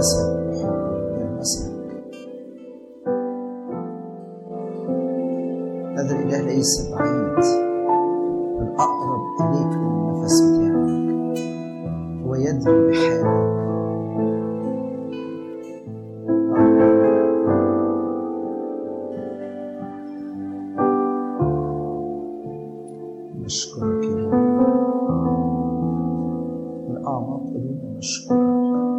يلمسك يلمسك هذا الإله ليس بعيد بل أقرب إليك من النفس بتاعك هو يدري بحالك نشكرك يا رب من أعماق قلوبنا نشكرك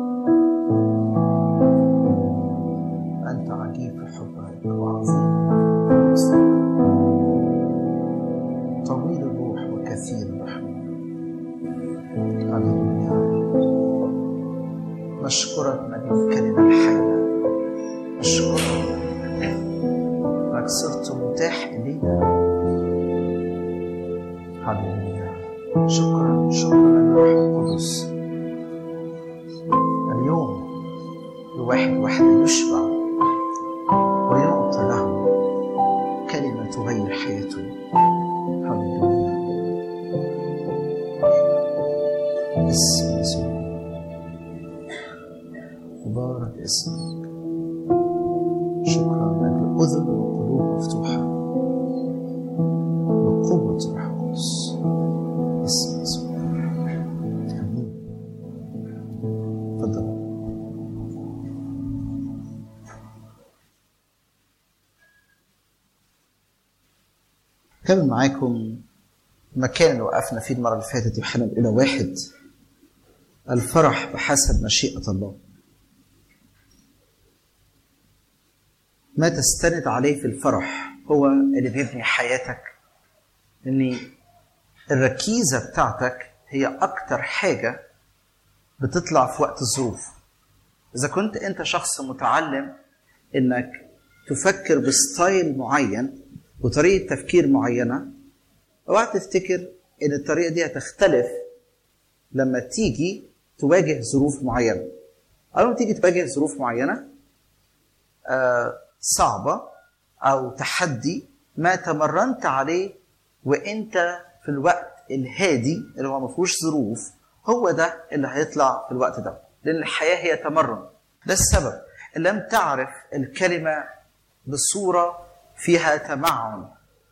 أنت عجيب في حبك وعظيم طويل الروح وكثير الرحمة هللويا نشكرك من الكلمة الحية نشكرك انك صرت متاح الينا هللويا شكرا شكرا للروح القدس اليوم الواحد وحده يشبع ويعطى له كلمة تغير حياته هللويا اسم يسوع مبارك اسمك شكرا لأجل أذن وقلوب مفتوحة بقوة الروح القدس اسم يسوع آمين تفضل كمل معاكم المكان اللي وقفنا فيه المرة اللي فاتت يوحنا الأولى واحد الفرح بحسب مشيئة الله ما تستند عليه في الفرح هو اللي بيبني حياتك ان الركيزة بتاعتك هي أكتر حاجة بتطلع في وقت الظروف إذا كنت أنت شخص متعلم إنك تفكر بستايل معين وطريقة تفكير معينة اوعى تفتكر إن الطريقة دي هتختلف لما تيجي تواجه ظروف معينة أول ما تيجي تواجه ظروف معينة آه صعبة أو تحدي ما تمرنت عليه وأنت في الوقت الهادي اللي هو ما فيهوش ظروف هو ده اللي هيطلع في الوقت ده لأن الحياة هي تمرن ده السبب إن لم تعرف الكلمة بصورة فيها تمعن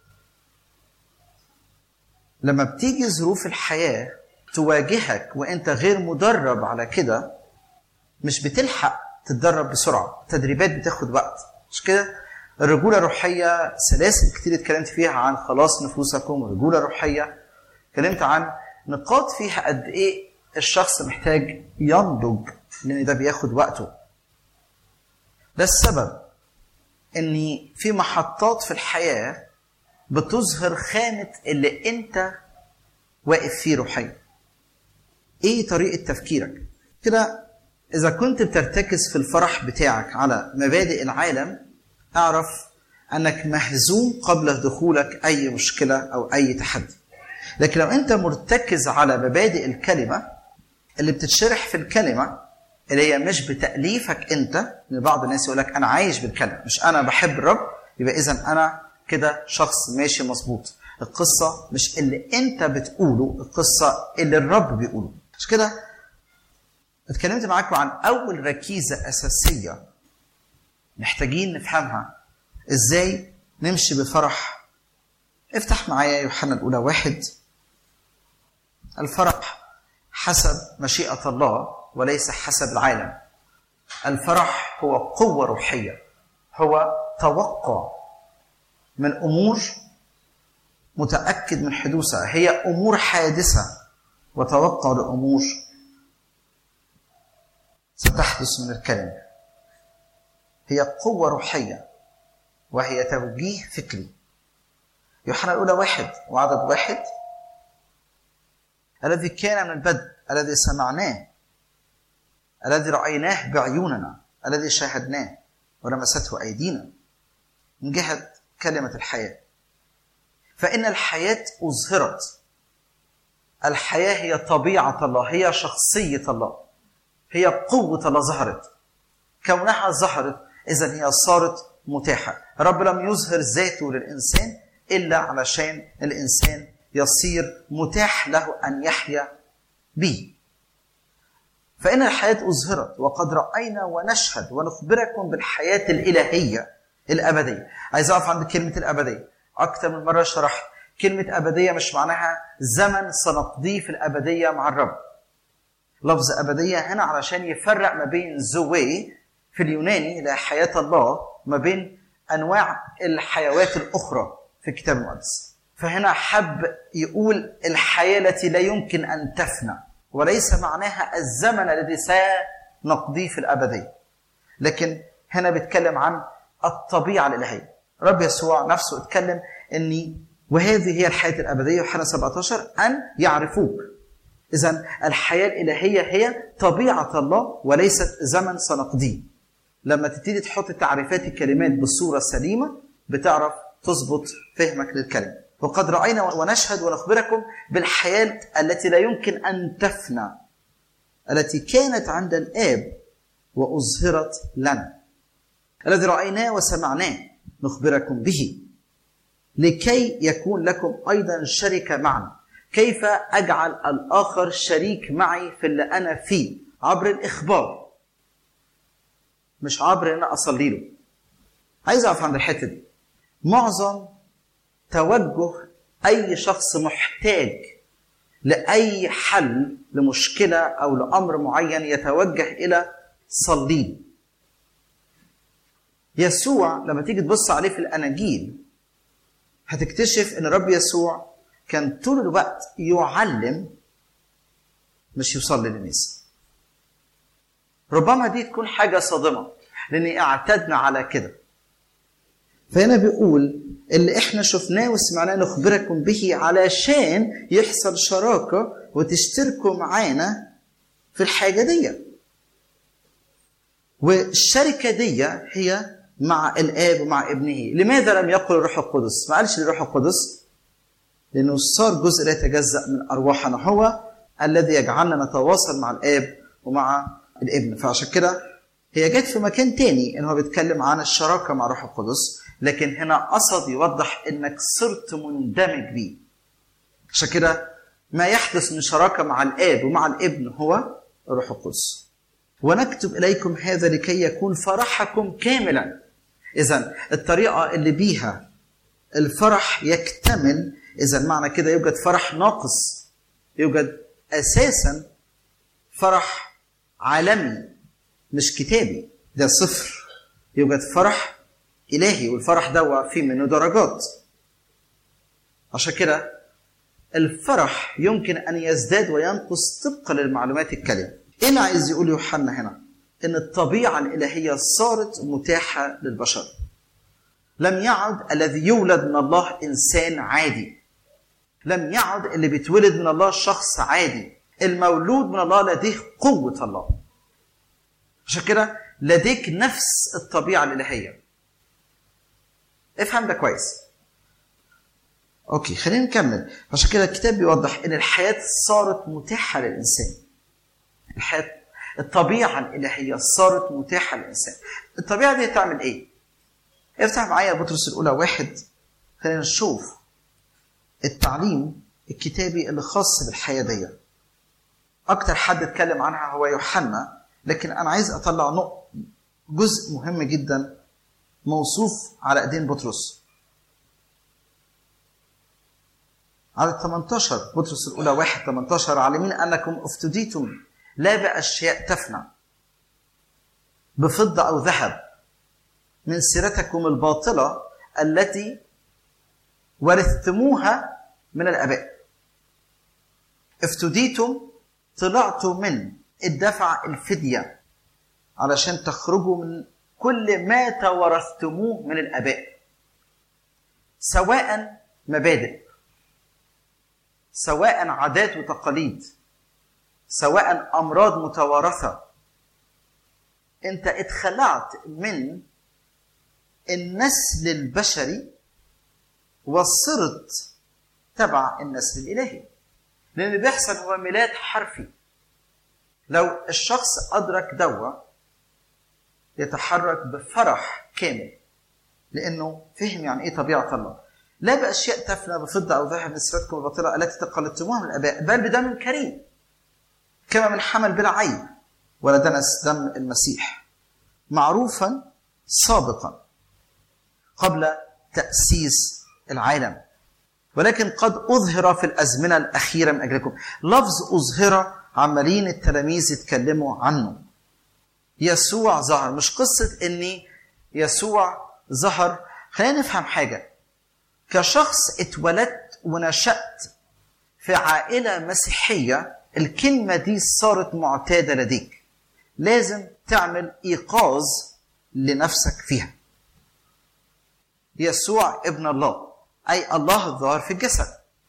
لما بتيجي ظروف الحياة تواجهك وانت غير مدرب على كده مش بتلحق تتدرب بسرعة التدريبات بتاخد وقت مش كده الرجولة الروحية سلاسل كتير اتكلمت فيها عن خلاص نفوسكم الرجولة الروحية اتكلمت عن نقاط فيها قد ايه الشخص محتاج ينضج لان ده بياخد وقته ده السبب ان في محطات في الحياه بتظهر خانه اللي انت واقف فيه روحيا ايه طريقه تفكيرك كده اذا كنت بترتكز في الفرح بتاعك على مبادئ العالم اعرف انك مهزوم قبل دخولك اي مشكله او اي تحدي لكن لو انت مرتكز على مبادئ الكلمه اللي بتتشرح في الكلمه اللي هي مش بتاليفك انت لان بعض الناس يقول لك انا عايش بالكلمه مش انا بحب الرب يبقى اذا انا كده شخص ماشي مظبوط القصه مش اللي انت بتقوله القصه اللي الرب بيقوله مش كده اتكلمت معاكم عن اول ركيزه اساسيه محتاجين نفهمها ازاي نمشي بفرح افتح معايا يوحنا الاولى واحد الفرح حسب مشيئه الله وليس حسب العالم الفرح هو قوه روحيه هو توقع من امور متاكد من حدوثها هي امور حادثه وتوقع لامور ستحدث من الكلمه هي قوه روحيه وهي توجيه فكري يوحنا الاولى واحد وعدد واحد الذي كان من البدء الذي سمعناه الذي رايناه بعيوننا الذي شاهدناه ولمسته ايدينا من جهه كلمه الحياه فان الحياه اظهرت الحياه هي طبيعه الله هي شخصيه الله هي قوه الله ظهرت كونها ظهرت اذا هي صارت متاحه الرب لم يظهر ذاته للانسان الا علشان الانسان يصير متاح له ان يحيا به فإن الحياة أظهرت وقد رأينا ونشهد ونخبركم بالحياة الإلهية الأبدية عايز أقف عند كلمة الأبدية أكثر من مرة شرحت كلمة أبدية مش معناها زمن سنقضيه في الأبدية مع الرب لفظ أبدية هنا علشان يفرق ما بين زوي في اليوناني اللي هي حياة الله ما بين أنواع الحيوات الأخرى في الكتاب المقدس فهنا حب يقول الحياة التي لا يمكن أن تفنى وليس معناها الزمن الذي سنقضيه في الأبدية لكن هنا بيتكلم عن الطبيعة الإلهية رب يسوع نفسه اتكلم أني وهذه هي الحياة الأبدية يوحنا 17 أن يعرفوك إذا الحياة الإلهية هي طبيعة الله وليست زمن سنقضيه لما تبتدي تحط تعريفات الكلمات بصورة سليمة بتعرف تظبط فهمك للكلمة وقد رأينا ونشهد ونخبركم بالحياة التي لا يمكن أن تفنى التي كانت عند الآب وأظهرت لنا الذي رأيناه وسمعناه نخبركم به لكي يكون لكم أيضا شركة معنا كيف أجعل الآخر شريك معي في اللي أنا فيه عبر الإخبار مش عبر ان انا اصلي له عايز اقف عند الحته دي معظم توجه اي شخص محتاج لاي حل لمشكله او لامر معين يتوجه الى صلي لي يسوع لما تيجي تبص عليه في الاناجيل هتكتشف ان رب يسوع كان طول الوقت يعلم مش يصلي للناس ربما دي تكون حاجه صادمه لان اعتدنا على كده فهنا بيقول اللي احنا شفناه وسمعناه نخبركم به علشان يحصل شراكه وتشتركوا معانا في الحاجه دي والشركه دي هي مع الاب ومع ابنه لماذا لم يقل الروح القدس ما قالش الروح القدس لانه صار جزء لا يتجزا من ارواحنا هو الذي يجعلنا نتواصل مع الاب ومع الابن فعشان كده هي جت في مكان تاني ان هو بيتكلم عن الشراكه مع الروح القدس لكن هنا قصد يوضح انك صرت مندمج بيه عشان كده ما يحدث من شراكه مع الاب ومع الابن هو الروح القدس ونكتب اليكم هذا لكي يكون فرحكم كاملا اذا الطريقه اللي بيها الفرح يكتمل اذا معنى كده يوجد فرح ناقص يوجد اساسا فرح عالمي مش كتابي ده صفر يوجد فرح إلهي والفرح ده فيه منه درجات عشان كده الفرح يمكن أن يزداد وينقص طبقا للمعلومات الكلمة إيه اللي عايز يقول يوحنا هنا؟ إن الطبيعة الإلهية صارت متاحة للبشر لم يعد الذي يولد من الله إنسان عادي لم يعد اللي بيتولد من الله شخص عادي المولود من الله لديه قوة الله عشان كده لديك نفس الطبيعة الإلهية افهم ده كويس اوكي خلينا نكمل عشان كده الكتاب بيوضح ان الحياة صارت متاحة للإنسان الحياة الطبيعة الإلهية صارت متاحة للإنسان الطبيعة دي تعمل إيه؟ افتح معايا بطرس الأولى واحد خلينا نشوف التعليم الكتابي اللي خاص بالحياة دي أكتر حد اتكلم عنها هو يوحنا لكن انا عايز اطلع نقط جزء مهم جدا موصوف على ايدين بطرس على 18 بطرس الاولى 1 18 عالمين انكم افتديتم لا باشياء تفنى بفضه او ذهب من سيرتكم الباطله التي ورثتموها من الاباء افتديتم طلعتوا من الدفع الفدية علشان تخرجوا من كل ما تورثتموه من الآباء سواء مبادئ سواء عادات وتقاليد سواء أمراض متوارثة أنت اتخلعت من النسل البشري وصرت تبع النسل الإلهي لأن اللي بيحصل هو ميلاد حرفي لو الشخص أدرك دوا يتحرك بفرح كامل لأنه فهم يعني إيه طبيعة الله لا بأشياء تفنى بفضة أو ذهب نسرتكم الباطلة التي تقلدتموها من الآباء بل بدم كريم كما من حمل بلا عيب ولا دنس دم المسيح معروفا سابقا قبل تأسيس العالم ولكن قد أظهر في الأزمنة الأخيرة من أجلكم لفظ أظهر عمالين التلاميذ يتكلموا عنه يسوع ظهر مش قصة إني يسوع ظهر خلينا نفهم حاجة كشخص اتولدت ونشأت في عائلة مسيحية الكلمة دي صارت معتادة لديك لازم تعمل إيقاظ لنفسك فيها يسوع ابن الله أي الله الظاهر في الجسد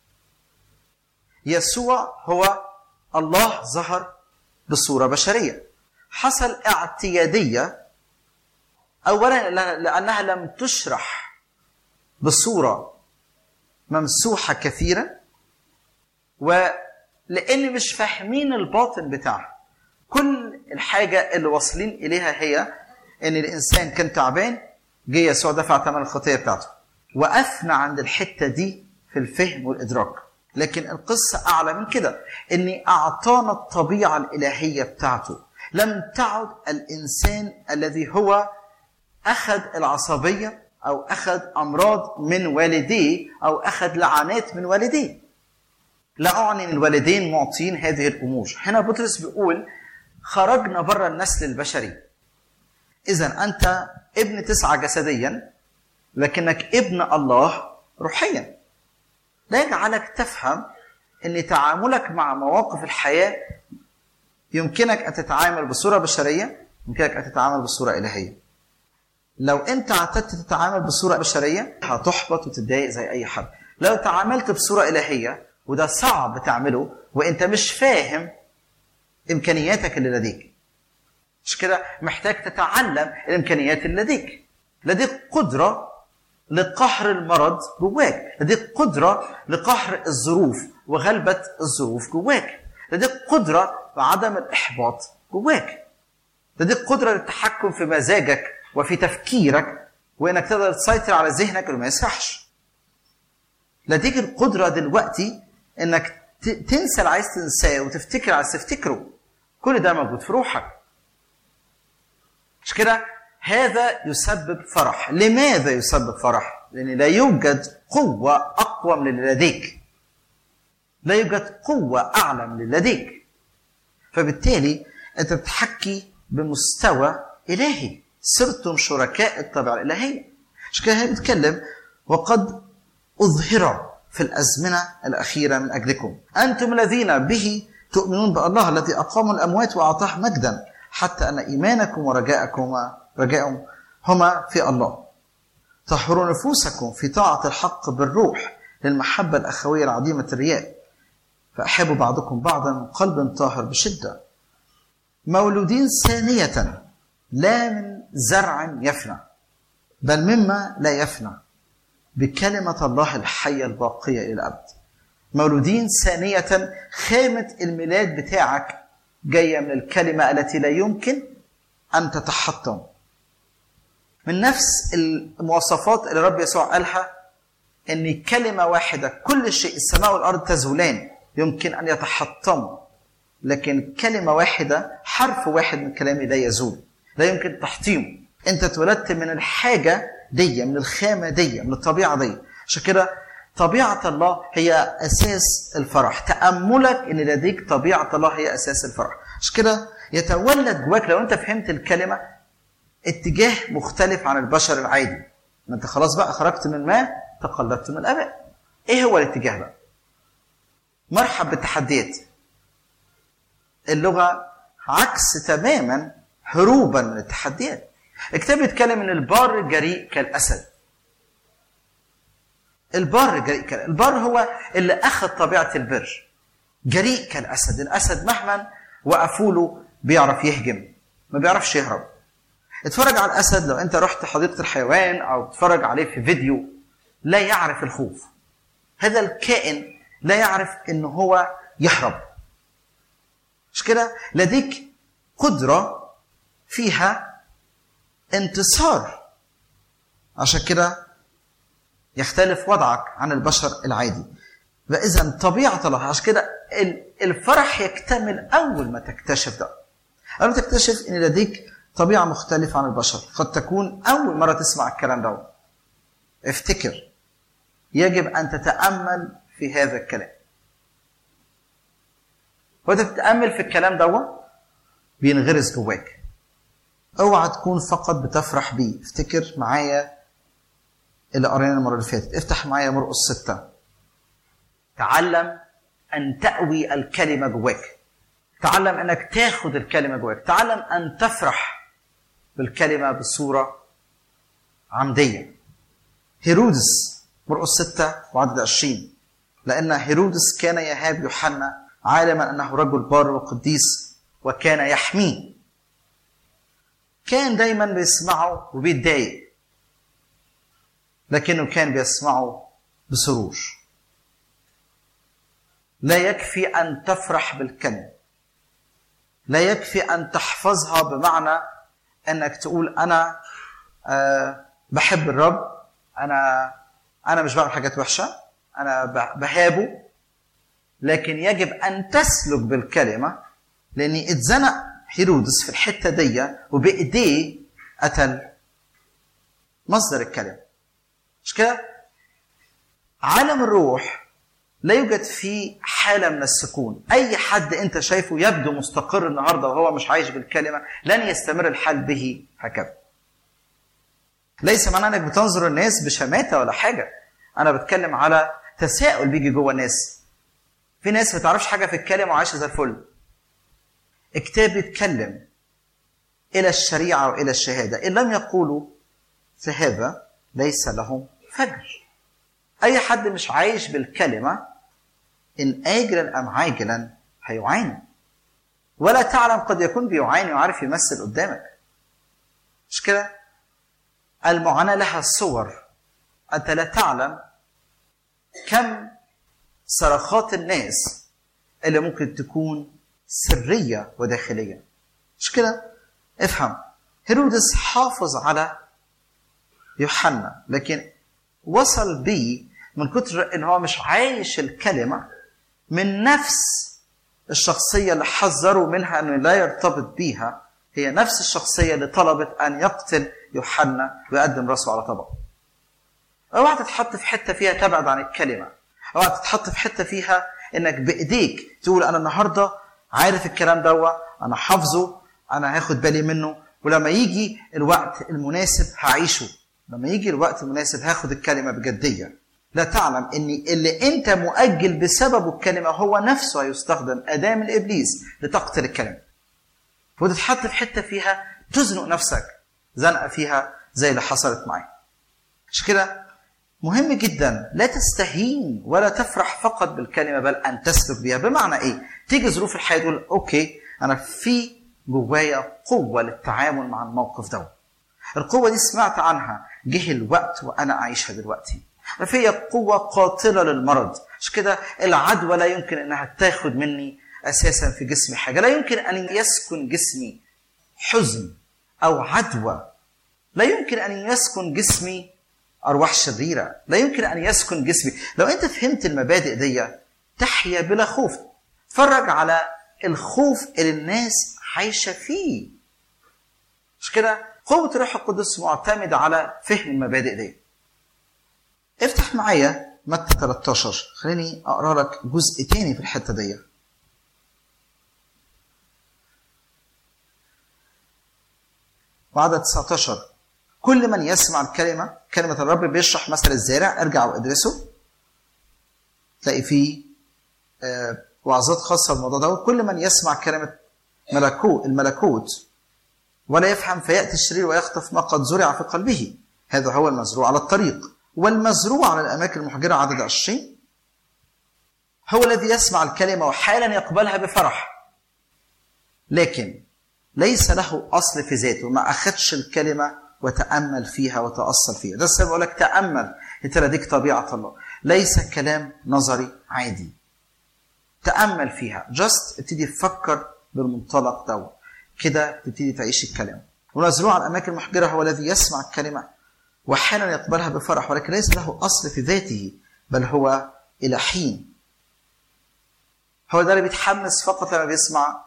يسوع هو الله ظهر بصورة بشرية حصل اعتيادية أولا لأنها لم تشرح بصورة ممسوحة كثيرا ولأن مش فاهمين الباطن بتاعها كل الحاجة اللي واصلين إليها هي إن الإنسان كان تعبان جه يسوع دفع ثمن الخطية بتاعته وقفنا عند الحتة دي في الفهم والإدراك لكن القصة أعلى من كده إني أعطانا الطبيعة الإلهية بتاعته لم تعد الإنسان الذي هو أخذ العصبية أو أخذ أمراض من والديه أو أخذ لعنات من والديه لا أعني أن الوالدين معطين هذه الأمور هنا بطرس بيقول خرجنا بره النسل البشري إذا أنت ابن تسعة جسديا لكنك ابن الله روحيا لا يجعلك تفهم أن تعاملك مع مواقف الحياة يمكنك أن تتعامل بصورة بشرية يمكنك أن تتعامل بصورة إلهية لو أنت اعتدت تتعامل بصورة بشرية هتحبط وتتضايق زي أي حد لو تعاملت بصورة إلهية وده صعب تعمله وأنت مش فاهم إمكانياتك اللي لديك مش كده محتاج تتعلم الإمكانيات اللي لديك لديك قدرة لقهر المرض جواك لديك قدرة لقهر الظروف وغلبة الظروف جواك لديك قدرة بعدم الإحباط جواك لديك قدرة للتحكم في مزاجك وفي تفكيرك وإنك تقدر تسيطر على ذهنك وما يسرحش لديك القدرة دلوقتي إنك تنسى اللي عايز تنساه وتفتكر عايز تفتكره كل ده موجود في روحك مش كده هذا يسبب فرح لماذا يسبب فرح لان لا يوجد قوه اقوى من اللي لديك لا يوجد قوه اعلى من اللي لديك فبالتالي انت بتحكي بمستوى الهي صرتم شركاء الطبيعه الالهيه مش كده هي بتتكلم وقد اظهر في الازمنه الاخيره من اجلكم انتم الذين به تؤمنون بالله الذي اقام الاموات واعطاه مجدا حتى ان ايمانكم ورجاءكم رجاء هما في الله طهروا نفوسكم في طاعة الحق بالروح للمحبة الأخوية العديمة الرياء فأحبوا بعضكم بعضا من قلب طاهر بشدة مولودين ثانية لا من زرع يفنى بل مما لا يفنى بكلمة الله الحية الباقية إلى الأبد مولودين ثانية خامة الميلاد بتاعك جاية من الكلمة التي لا يمكن أن تتحطم من نفس المواصفات اللي رب يسوع قالها ان كلمه واحده كل شيء السماء والارض تزولان يمكن ان يتحطموا لكن كلمه واحده حرف واحد من كلامي لا يزول لا يمكن تحطيمه انت اتولدت من الحاجه دي من الخامه دي من الطبيعه دي عشان كده طبيعة الله هي أساس الفرح تأملك إن لديك طبيعة الله هي أساس الفرح عشان كده يتولد جواك لو أنت فهمت الكلمة اتجاه مختلف عن البشر العادي ما انت خلاص بقى خرجت من ما تقلدت من الاباء ايه هو الاتجاه بقى مرحب بالتحديات اللغه عكس تماما هروبا من التحديات الكتاب بيتكلم ان البار جريء كالاسد البار جريء كالاسد البار هو اللي اخذ طبيعه البر جريء كالاسد الاسد مهما وقفوا له بيعرف يهجم ما بيعرفش يهرب اتفرج على الاسد لو انت رحت حديقه الحيوان او تتفرج عليه في فيديو لا يعرف الخوف هذا الكائن لا يعرف ان هو يهرب مش كده لديك قدره فيها انتصار عشان كده يختلف وضعك عن البشر العادي فاذا طبيعه الله عشان كده الفرح يكتمل اول ما تكتشف ده قبل تكتشف ان لديك طبيعه مختلفه عن البشر قد تكون اول مره تسمع الكلام ده افتكر يجب ان تتامل في هذا الكلام وانت بتتامل في الكلام ده بينغرس جواك اوعى تكون فقط بتفرح بيه افتكر معايا اللي قرينا المره اللي فاتت افتح معايا مرقس ستة تعلم ان تأوي الكلمه جواك تعلم انك تاخد الكلمه جواك تعلم ان تفرح بالكلمه بصوره عمديه هيرودس مرقس ستة وعدد 20 لأن هيرودس كان يهاب يوحنا عالما أنه رجل بار وقديس وكان يحميه كان دايما بيسمعه وبيتضايق لكنه كان بيسمعه بسرور لا يكفي أن تفرح بالكلمة لا يكفي أن تحفظها بمعنى أنك تقول أنا أه بحب الرب أنا أنا مش بعمل حاجات وحشة أنا بهابه لكن يجب أن تسلك بالكلمة لأن اتزنق هيرودس في الحتة دي وبإيديه قتل مصدر الكلمة مش كده؟ عالم الروح لا يوجد فيه حالة من السكون أي حد أنت شايفه يبدو مستقر النهاردة وهو مش عايش بالكلمة لن يستمر الحال به هكذا ليس معناه انك بتنظر الناس بشماته ولا حاجه انا بتكلم على تساؤل بيجي جوه الناس في ناس ما تعرفش حاجه في الكلمه وعايشه زي الفل الكتاب بيتكلم الى الشريعه والى الشهاده ان لم يقولوا فهذا ليس لهم فجر اي حد مش عايش بالكلمه ان اجلا ام عاجلا هيعاني ولا تعلم قد يكون بيعاني وعارف يمثل قدامك مش كده المعاناة لها صور أنت لا تعلم كم صرخات الناس اللي ممكن تكون سرية وداخلية مش كده؟ افهم هيرودس حافظ على يوحنا لكن وصل بيه من كتر ان هو مش عايش الكلمة من نفس الشخصية اللي حذروا منها انه لا يرتبط بيها هي نفس الشخصية اللي طلبت ان يقتل يوحنا ويقدم راسه على طبق اوعى تتحط في حته فيها تبعد عن الكلمه اوعى تتحط في حته فيها انك بايديك تقول انا النهارده عارف الكلام دوا انا حافظه انا هاخد بالي منه ولما يجي الوقت المناسب هعيشه لما يجي الوقت المناسب هاخد الكلمه بجديه لا تعلم ان اللي انت مؤجل بسببه الكلمه هو نفسه هيستخدم اداه من ابليس لتقتل الكلمه وتتحط في حته فيها تزنق نفسك زنقه فيها زي اللي حصلت معي مش كده مهم جدا لا تستهين ولا تفرح فقط بالكلمه بل ان تسلك بها بمعنى ايه تيجي ظروف الحياه تقول اوكي انا في جوايا قوه للتعامل مع الموقف ده القوه دي سمعت عنها جه الوقت وانا اعيشها دلوقتي فهي قوة قاتلة للمرض مش كده العدوى لا يمكن انها تاخد مني اساسا في جسمي حاجة لا يمكن ان يسكن جسمي حزن او عدوى لا يمكن ان يسكن جسمي ارواح شريره لا يمكن ان يسكن جسمي لو انت فهمت المبادئ دي تحيا بلا خوف اتفرج على الخوف اللي الناس عايشه فيه مش كده قوه الروح القدس معتمده على فهم المبادئ دي افتح معايا متى 13 خليني اقرا لك جزء تاني في الحته دي وعدد 19 كل من يسمع الكلمة كلمة الرب بيشرح مثل الزارع ارجع وادرسه تلاقي فيه آه وعظات خاصة بالموضوع ده كل من يسمع كلمة ملكوت الملكوت ولا يفهم فيأتي الشرير ويخطف ما قد زرع في قلبه هذا هو المزروع على الطريق والمزروع على الأماكن المحجرة عدد 20 هو الذي يسمع الكلمة وحالا يقبلها بفرح لكن ليس له اصل في ذاته ما اخدش الكلمه وتامل فيها وتاصل فيها ده السبب بقول لك تامل انت لديك طبيعه الله ليس كلام نظري عادي تامل فيها جاست ابتدي تفكر بالمنطلق ده كده تبتدي تعيش الكلام ونزروع على الاماكن المحجره هو الذي يسمع الكلمه وحالا يقبلها بفرح ولكن ليس له اصل في ذاته بل هو الى حين هو ده اللي بيتحمس فقط لما بيسمع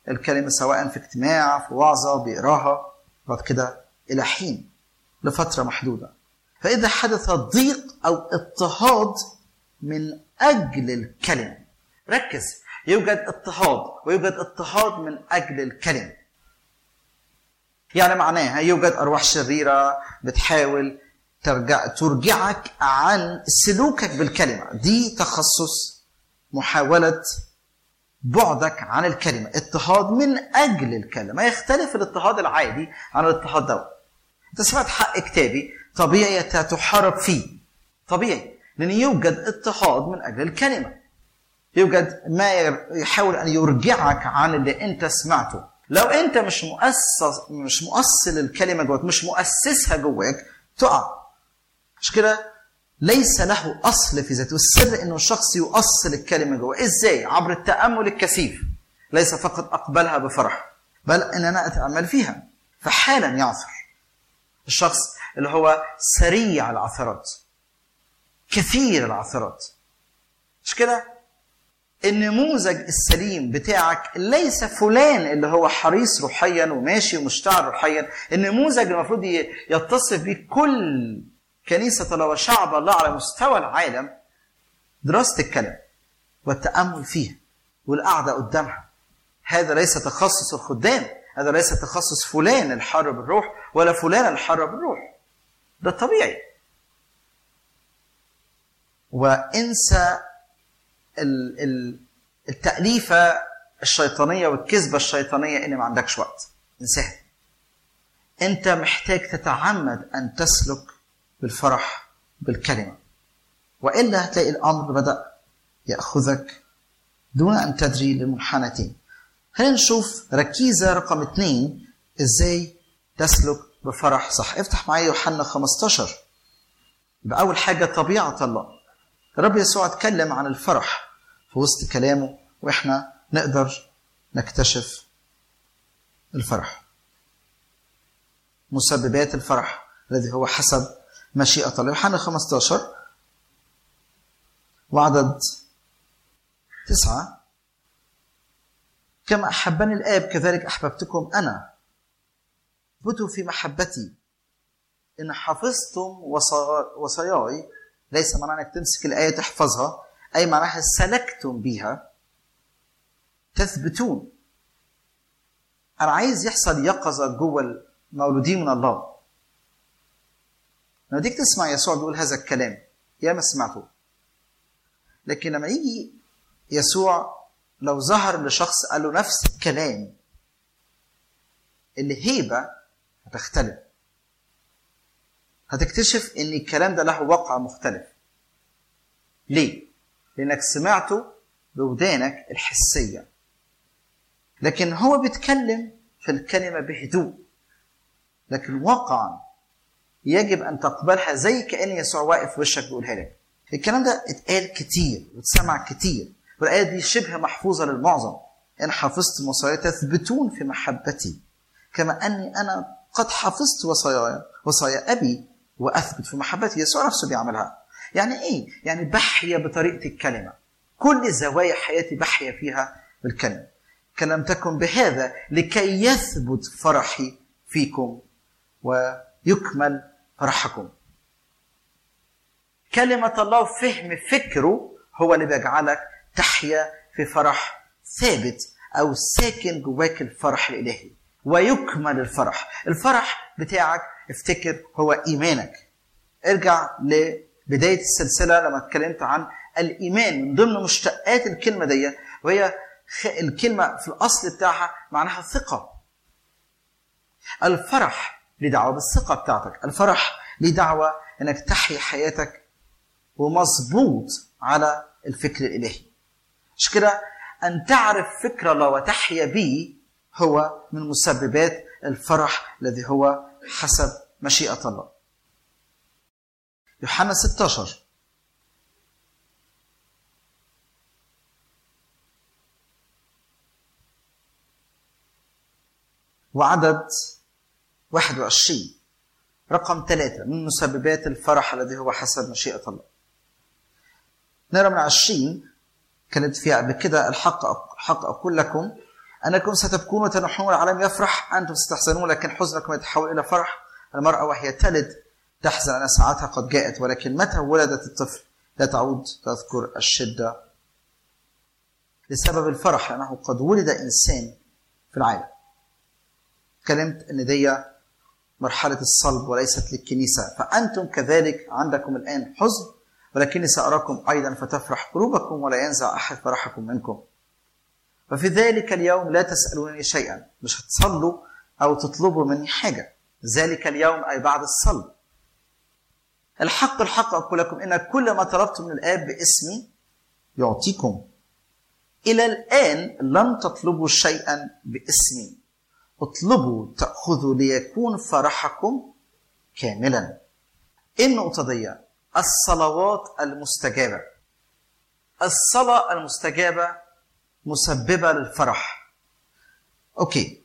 الكلمة سواء في اجتماع في وعظة بيقراها بعد كده إلى حين لفترة محدودة فإذا حدث ضيق أو اضطهاد من أجل الكلمة ركز يوجد اضطهاد ويوجد اضطهاد من أجل الكلمة يعني معناها يوجد أرواح شريرة بتحاول ترجع ترجعك عن سلوكك بالكلمة دي تخصص محاولة بعدك عن الكلمة اضطهاد من أجل الكلمة يختلف الاضطهاد العادي عن الاضطهاد ده أنت سمعت حق كتابي طبيعي تحارب فيه طبيعي لأن يوجد اضطهاد من أجل الكلمة يوجد ما يحاول أن يرجعك عن اللي أنت سمعته لو أنت مش مؤسس مش مؤصل الكلمة جواك مش مؤسسها جواك تقع مش كده ليس له اصل في ذاته السر انه الشخص يؤصل الكلمه جوه ازاي عبر التامل الكثيف ليس فقط اقبلها بفرح بل ان انا اتامل فيها فحالا يعثر الشخص اللي هو سريع العثرات كثير العثرات مش كده النموذج السليم بتاعك ليس فلان اللي هو حريص روحيا وماشي ومشتعل روحيا النموذج المفروض يتصف به كل كنيسة الله وشعب الله على مستوى العالم دراسة الكلام والتأمل فيها والقعدة قدامها هذا ليس تخصص الخدام هذا ليس تخصص فلان الحر بالروح ولا فلان الحر بالروح ده طبيعي وانسى التأليفة الشيطانية والكذبة الشيطانية إن ما عندكش وقت انساها أنت محتاج تتعمد أن تسلك بالفرح بالكلمة وإلا هتلاقي الأمر بدأ يأخذك دون أن تدري لمنحنتين خلينا نشوف ركيزة رقم اثنين إزاي تسلك بفرح صح افتح معايا يوحنا 15 يبقى أول حاجة طبيعة الله الرب يسوع اتكلم عن الفرح في وسط كلامه واحنا نقدر نكتشف الفرح مسببات الفرح الذي هو حسب مشيئة الله يوحنا 15 وعدد تسعة كما أحبني الآب كذلك أحببتكم أنا اثبتوا في محبتي إن حفظتم وصاياي ليس معناه انك تمسك الايه تحفظها اي معناها سلكتم بها تثبتون انا عايز يحصل يقظه جوه المولودين من الله لما تيجي تسمع يسوع بيقول هذا الكلام يا ما سمعته لكن لما يجي يسوع لو ظهر لشخص قال له نفس الكلام الهيبه هتختلف هتكتشف ان الكلام ده له وقع مختلف ليه لانك سمعته بودانك الحسيه لكن هو بيتكلم في الكلمه بهدوء لكن واقعا يجب ان تقبلها زي كان يسوع واقف في وشك بيقولها لك الكلام ده اتقال كتير واتسمع كتير والايه دي شبه محفوظه للمعظم ان حفظت وصاياي تثبتون في محبتي كما اني انا قد حفظت وصاياي وصايا ابي واثبت في محبتي يسوع نفسه بيعملها يعني ايه يعني بحيا بطريقه الكلمه كل زوايا حياتي بحيا فيها بالكلمه كلم تكن بهذا لكي يثبت فرحي فيكم ويكمل فرحكم كلمة الله وفهم فكره هو اللي بيجعلك تحيا في فرح ثابت أو ساكن جواك الفرح الإلهي ويكمل الفرح الفرح بتاعك افتكر هو ايمانك ارجع لبدايه السلسله لما اتكلمت عن الايمان من ضمن مشتقات الكلمه دي وهي الكلمه في الاصل بتاعها معناها ثقه الفرح ليه دعوه بالثقه بتاعتك الفرح ليه دعوه انك تحيا حياتك ومظبوط على الفكر الالهي مش كده ان تعرف فكر الله وتحيا به هو من مسببات الفرح الذي هو حسب مشيئة الله يوحنا 16 وعدد 21 رقم ثلاثة من مسببات الفرح الذي هو حسب مشيئة الله نرى من 20 كانت فيها قبل كده الحق الحق أقول لكم انكم ستبكون وتنحون العالم يفرح انتم ستحزنون لكن حزنكم يتحول الى فرح المراه وهي تلد تحزن ان ساعتها قد جاءت ولكن متى ولدت الطفل لا تعود تذكر الشده لسبب الفرح لانه قد ولد انسان في العالم كلمت ان دي مرحله الصلب وليست للكنيسه فانتم كذلك عندكم الان حزن ولكني ساراكم ايضا فتفرح قلوبكم ولا ينزع احد فرحكم منكم ففي ذلك اليوم لا تسالونني شيئا مش هتصلوا او تطلبوا مني حاجه ذلك اليوم اي بعد الصلب الحق الحق اقول لكم ان كل ما طلبتم من الاب باسمي يعطيكم الى الان لم تطلبوا شيئا باسمي اطلبوا تاخذوا ليكون فرحكم كاملا النقطه دي الصلوات المستجابه الصلاه المستجابه مسببه للفرح اوكي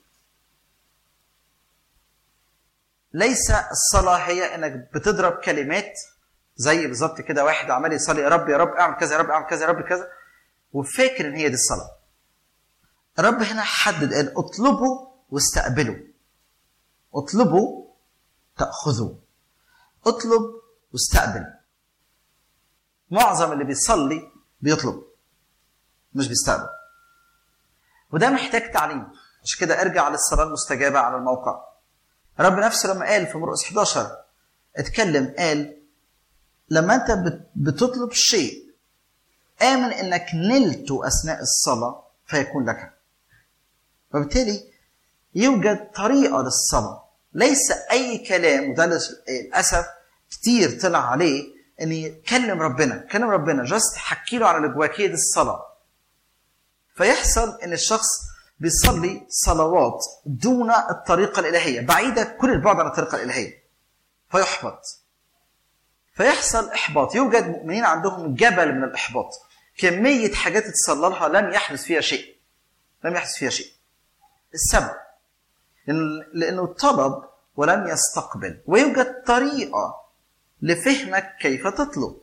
ليس الصلاه هي انك بتضرب كلمات زي بالظبط كده واحد عمال يصلي يا رب يا رب اعمل كذا يا رب اعمل كذا يا رب كذا وفاكر ان هي دي الصلاه الرب هنا حدد قال اطلبوا واستقبلوا اطلبوا تاخذوا اطلب واستقبل معظم اللي بيصلي بيطلب مش بيستقبل وده محتاج تعليم عشان كده ارجع للصلاه المستجابه على الموقع رب نفسه لما قال في مرقس 11 اتكلم قال لما انت بتطلب شيء امن انك نلته اثناء الصلاه فيكون لك وبالتالي يوجد طريقه للصلاه ليس اي كلام وده للاسف كتير طلع عليه ان يكلم ربنا كلم ربنا جاست حكي له على اللي جواك هي دي الصلاه فيحصل ان الشخص بيصلي صلوات دون الطريقه الالهيه بعيده كل البعد عن الطريقه الالهيه فيحبط فيحصل احباط يوجد مؤمنين عندهم جبل من الاحباط كميه حاجات تصلى لها لم يحدث فيها شيء لم يحدث فيها شيء السبب لانه طلب ولم يستقبل ويوجد طريقه لفهمك كيف تطلب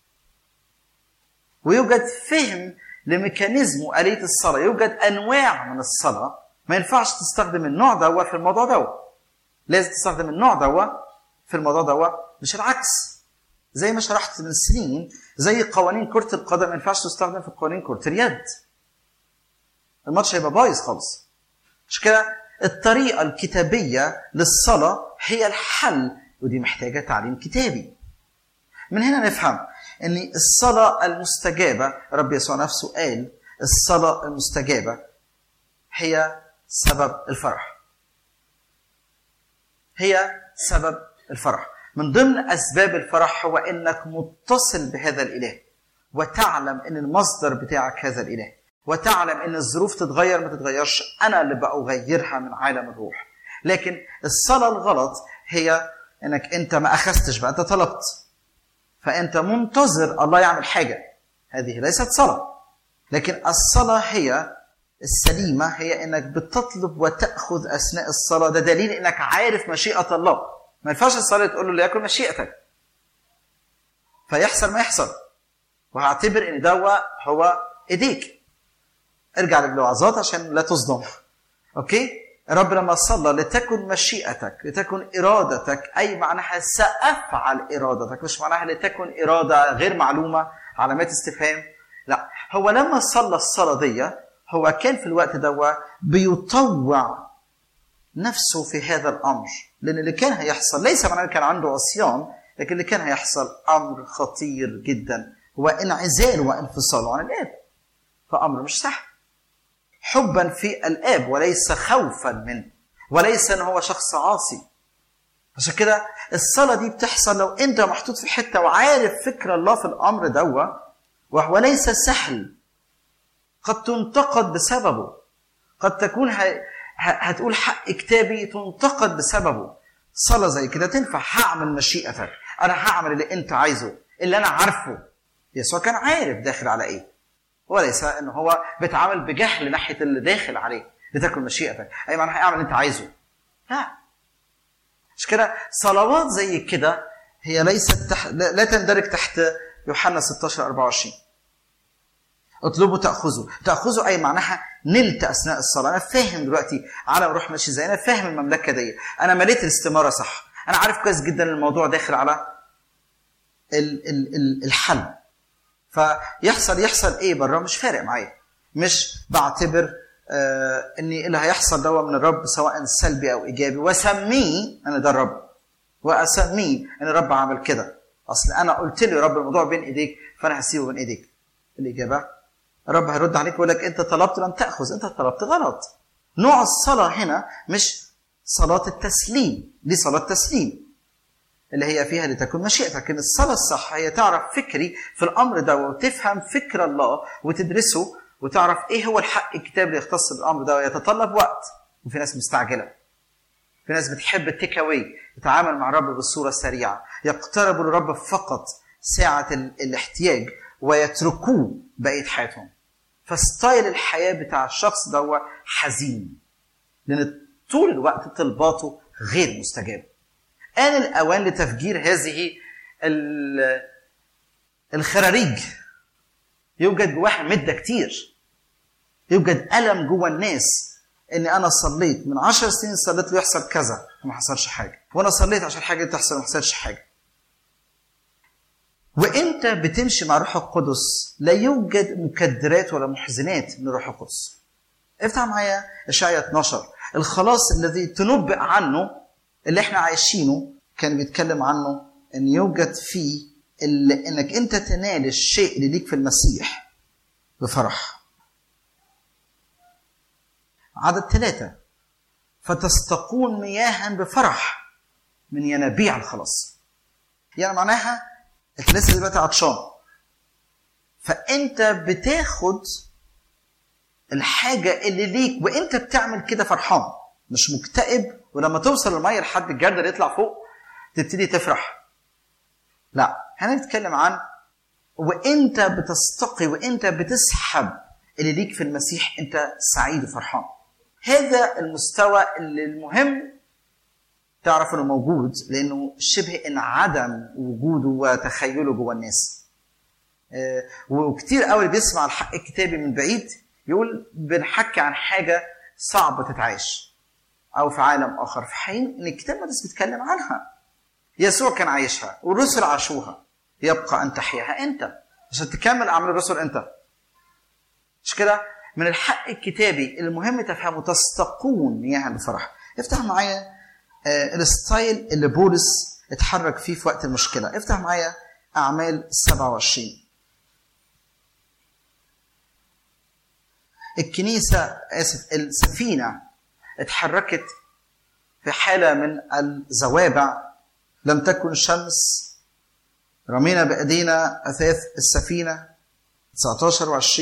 ويوجد فهم لميكانيزم وآلية الصلاة يوجد أنواع من الصلاة ما ينفعش تستخدم النوع دوا في الموضوع دوا لازم تستخدم النوع دوا في الموضوع دوا مش العكس زي ما شرحت من سنين زي قوانين كرة القدم ما ينفعش تستخدم في قوانين كرة اليد الماتش هيبقى بايظ خالص مش كده الطريقة الكتابية للصلاة هي الحل ودي محتاجة تعليم كتابي من هنا نفهم ان الصلاة المستجابة رب يسوع نفسه قال الصلاة المستجابة هي سبب الفرح هي سبب الفرح من ضمن اسباب الفرح هو انك متصل بهذا الاله وتعلم ان المصدر بتاعك هذا الاله وتعلم ان الظروف تتغير ما تتغيرش انا اللي بغيرها من عالم الروح لكن الصلاه الغلط هي انك انت ما اخذتش بقى انت طلبت فانت منتظر الله يعمل حاجه هذه ليست صلاه لكن الصلاه هي السليمه هي انك بتطلب وتاخذ اثناء الصلاه ده دليل انك عارف مشيئه الله ما ينفعش الصلاه تقول له ليكن مشيئتك فيحصل ما يحصل وهعتبر ان دوا هو ايديك ارجع للوعظات عشان لا تصدم اوكي الرب لما صلى لتكن مشيئتك لتكن ارادتك اي معناها سافعل ارادتك مش معناها لتكن اراده غير معلومه علامات استفهام لا هو لما صلى الصلاه دي هو كان في الوقت ده بيطوع نفسه في هذا الامر لان اللي كان هيحصل ليس معناه كان عنده عصيان لكن اللي كان هيحصل امر خطير جدا هو انعزال وانفصال عن الاب فامر مش سهل حبا في الاب وليس خوفا منه وليس ان هو شخص عاصي عشان كده الصلاة دي بتحصل لو انت محطوط في حتة وعارف فكر الله في الامر دوا وهو ليس سهل قد تنتقد بسببه قد تكون هتقول حق كتابي تنتقد بسببه صلاة زي كده تنفع هعمل مشيئتك انا هعمل اللي انت عايزه اللي انا عارفه يسوع كان عارف داخل على ايه وليس ان هو بيتعامل بجهل ناحيه اللي داخل عليه لتكن مشيئتك اي معنى هيعمل اللي انت عايزه لا مش كده صلوات زي كده هي ليست تحت لا تندرج تحت يوحنا 16 24 اطلبوا تاخذوا تاخذوا اي معناها نلت اثناء الصلاه انا فاهم دلوقتي عالم روح ماشي ازاي انا فاهم المملكه دي انا مليت الاستماره صح انا عارف كويس جدا الموضوع داخل على ال ال ال الحل فيحصل يحصل ايه بره مش فارق معايا مش بعتبر آه اني اللي هيحصل ده من الرب سواء سلبي او ايجابي واسميه انا ده الرب واسميه ان الرب عمل كده اصل انا قلت له يا رب الموضوع بين ايديك فانا هسيبه بين ايديك الاجابه الرب هيرد عليك ويقول لك انت طلبت لم تاخذ انت طلبت غلط نوع الصلاه هنا مش صلاه التسليم دي صلاه تسليم اللي هي فيها لتكون مشيئتك لكن الصلاه الصح هي تعرف فكري في الامر ده وتفهم فكر الله وتدرسه وتعرف ايه هو الحق الكتاب اللي يختص بالامر ده ويتطلب وقت وفي ناس مستعجله في ناس بتحب التيك اواي يتعامل مع الرب بصوره سريعه يقتربوا للرب فقط ساعه الاحتياج ويتركوه بقيه حياتهم فستايل الحياه بتاع الشخص ده حزين لان طول الوقت طلباته غير مستجابه آن الأوان لتفجير هذه الخراريج يوجد جواها مدة كتير يوجد ألم جوا الناس إن أنا صليت من عشر سنين صليت ويحصل كذا وما حصلش حاجة وأنا صليت عشان حاجة تحصل وما حصلش حاجة وانت بتمشي مع روح القدس لا يوجد مكدرات ولا محزنات من روح القدس افتح معايا اشعياء 12 الخلاص الذي تنبئ عنه اللي احنا عايشينه كان بيتكلم عنه ان يوجد فيه اللي انك انت تنال الشيء اللي ليك في المسيح بفرح عدد ثلاثة فتستقون مياها بفرح من ينابيع الخلاص يعني معناها انت لسه دلوقتي عطشان فانت بتاخد الحاجة اللي ليك وانت بتعمل كده فرحان مش مكتئب ولما توصل المية لحد الجردل يطلع فوق تبتدي تفرح لا هنا بنتكلم عن وانت بتستقي وانت بتسحب اللي ليك في المسيح انت سعيد وفرحان هذا المستوى اللي المهم تعرف انه موجود لانه شبه انعدم وجوده وتخيله جوه الناس وكتير قوي بيسمع الحق الكتابي من بعيد يقول بنحكي عن حاجه صعبه تتعاش او في عالم اخر في حين ان الكتاب المقدس بيتكلم عنها يسوع كان عايشها والرسل عاشوها يبقى ان تحياها انت عشان تكمل اعمال الرسل انت مش كده من الحق الكتابي المهم تفهمه تستقون مياها بفرح افتح معايا آه الستايل اللي بولس اتحرك فيه في وقت المشكله افتح معايا اعمال 27 الكنيسه اسف السفينه اتحركت في حاله من الزوابع لم تكن شمس رمينا بايدينا اثاث السفينه 19 و20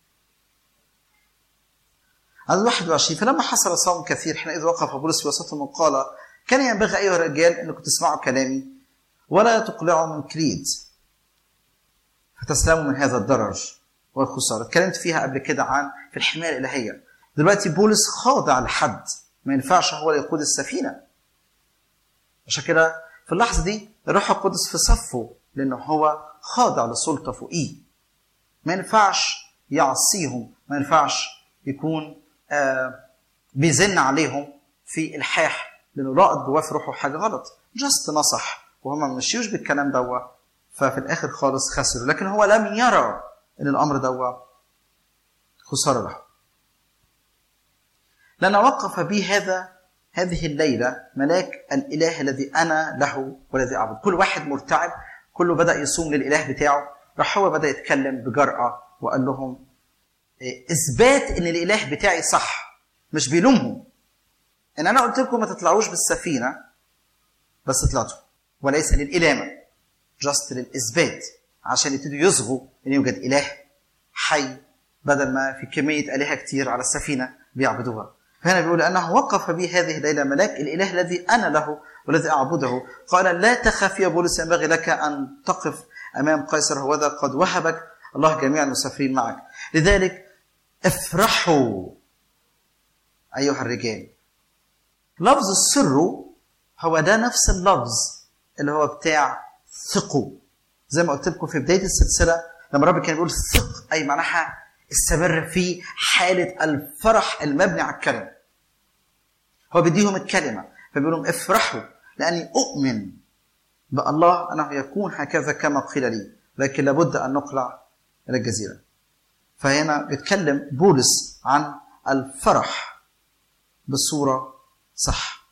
عدد 21 فلما حصل صوم كثير حينئذ وقف بولس في وسطهم وقال كان ينبغي ايها الرجال انكم تسمعوا كلامي ولا تقلعوا من كريد فتسلموا من هذا الضرر والخساره اتكلمت فيها قبل كده عن في الحمايه الالهيه دلوقتي بولس خاضع لحد ما ينفعش هو اللي يقود السفينه عشان كده في اللحظه دي الروح القدس في صفه لانه هو خاضع لسلطه فوقيه ما ينفعش يعصيهم ما ينفعش يكون آه بيزن عليهم في الحاح لانه رائد جواه في روحه حاجه غلط جاست نصح وهم ما مشيوش بالكلام دوا ففي الاخر خالص خسروا لكن هو لم يرى ان الامر دوا خساره له لأن وقف بي هذا هذه الليلة ملاك الإله الذي أنا له والذي أعبد كل واحد مرتعب كله بدأ يصوم للإله بتاعه راح هو بدأ يتكلم بجرأة وقال لهم إثبات إن الإله بتاعي صح مش بيلومهم إن أنا قلت لكم ما تطلعوش بالسفينة بس طلعتوا وليس للإلامة جاست للإثبات عشان يبتدوا يصغوا إن يوجد إله حي بدل ما في كمية آلهة كتير على السفينة بيعبدوها فهنا بيقول أنه وقف بي هذه الليلة ملاك الإله الذي أنا له والذي أعبده قال لا تخف يا بولس ينبغي لك أن تقف أمام قيصر هوذا قد وهبك الله جميع المسافرين معك لذلك افرحوا أيها الرجال لفظ السر هو ده نفس اللفظ اللي هو بتاع ثقوا زي ما قلت لكم في بداية السلسلة لما الرب كان بيقول ثق أي معناها استمر في حالة الفرح المبني على الكلمة هو بيديهم الكلمة فبيقول لهم افرحوا لأني أؤمن بالله أنه يكون هكذا كما قيل لي لكن لابد أن نقلع إلى الجزيرة فهنا بيتكلم بولس عن الفرح بصورة صح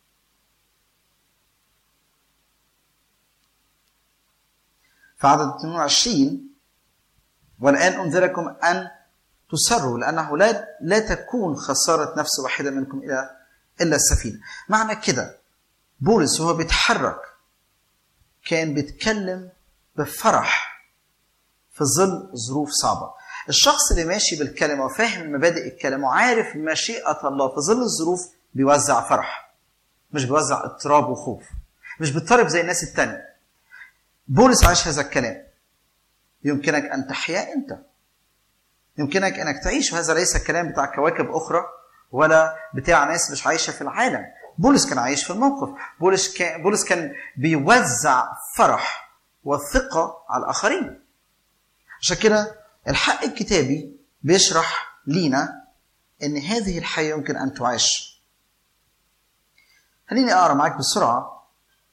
في عدد 22 والآن أنذركم أن تسروا لأنه لا لا تكون خسارة نفس واحدة منكم إلى إلا السفينة معنى كده بولس وهو بيتحرك كان بيتكلم بفرح في ظل ظروف صعبة الشخص اللي ماشي بالكلمة وفاهم مبادئ الكلمة وعارف مشيئة الله في ظل الظروف بيوزع فرح مش بيوزع اضطراب وخوف مش بيضطرب زي الناس التانية بولس عاش هذا الكلام يمكنك أن تحيا أنت يمكنك أنك تعيش وهذا ليس الكلام بتاع كواكب أخرى ولا بتاع ناس مش عايشة في العالم بولس كان عايش في الموقف بولس كان, بولس كان بيوزع فرح وثقة على الآخرين عشان كده الحق الكتابي بيشرح لينا ان هذه الحياه يمكن ان تعاش خليني اقرا معاك بسرعه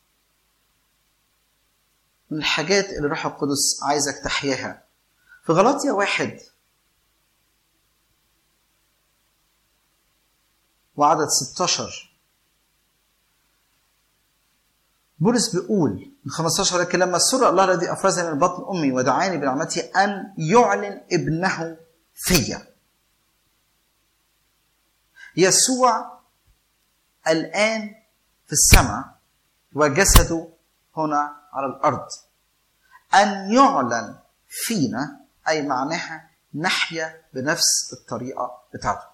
من الحاجات اللي الروح القدس عايزك تحياها في غلاطيا واحد وعدد 16 بولس بيقول من 15 لكن لما سر الله الذي افرزني من بطن امي ودعاني بنعمته ان يعلن ابنه فيا يسوع الان في السماء وجسده هنا على الارض ان يعلن فينا اي معناها نحيا بنفس الطريقه بتاعته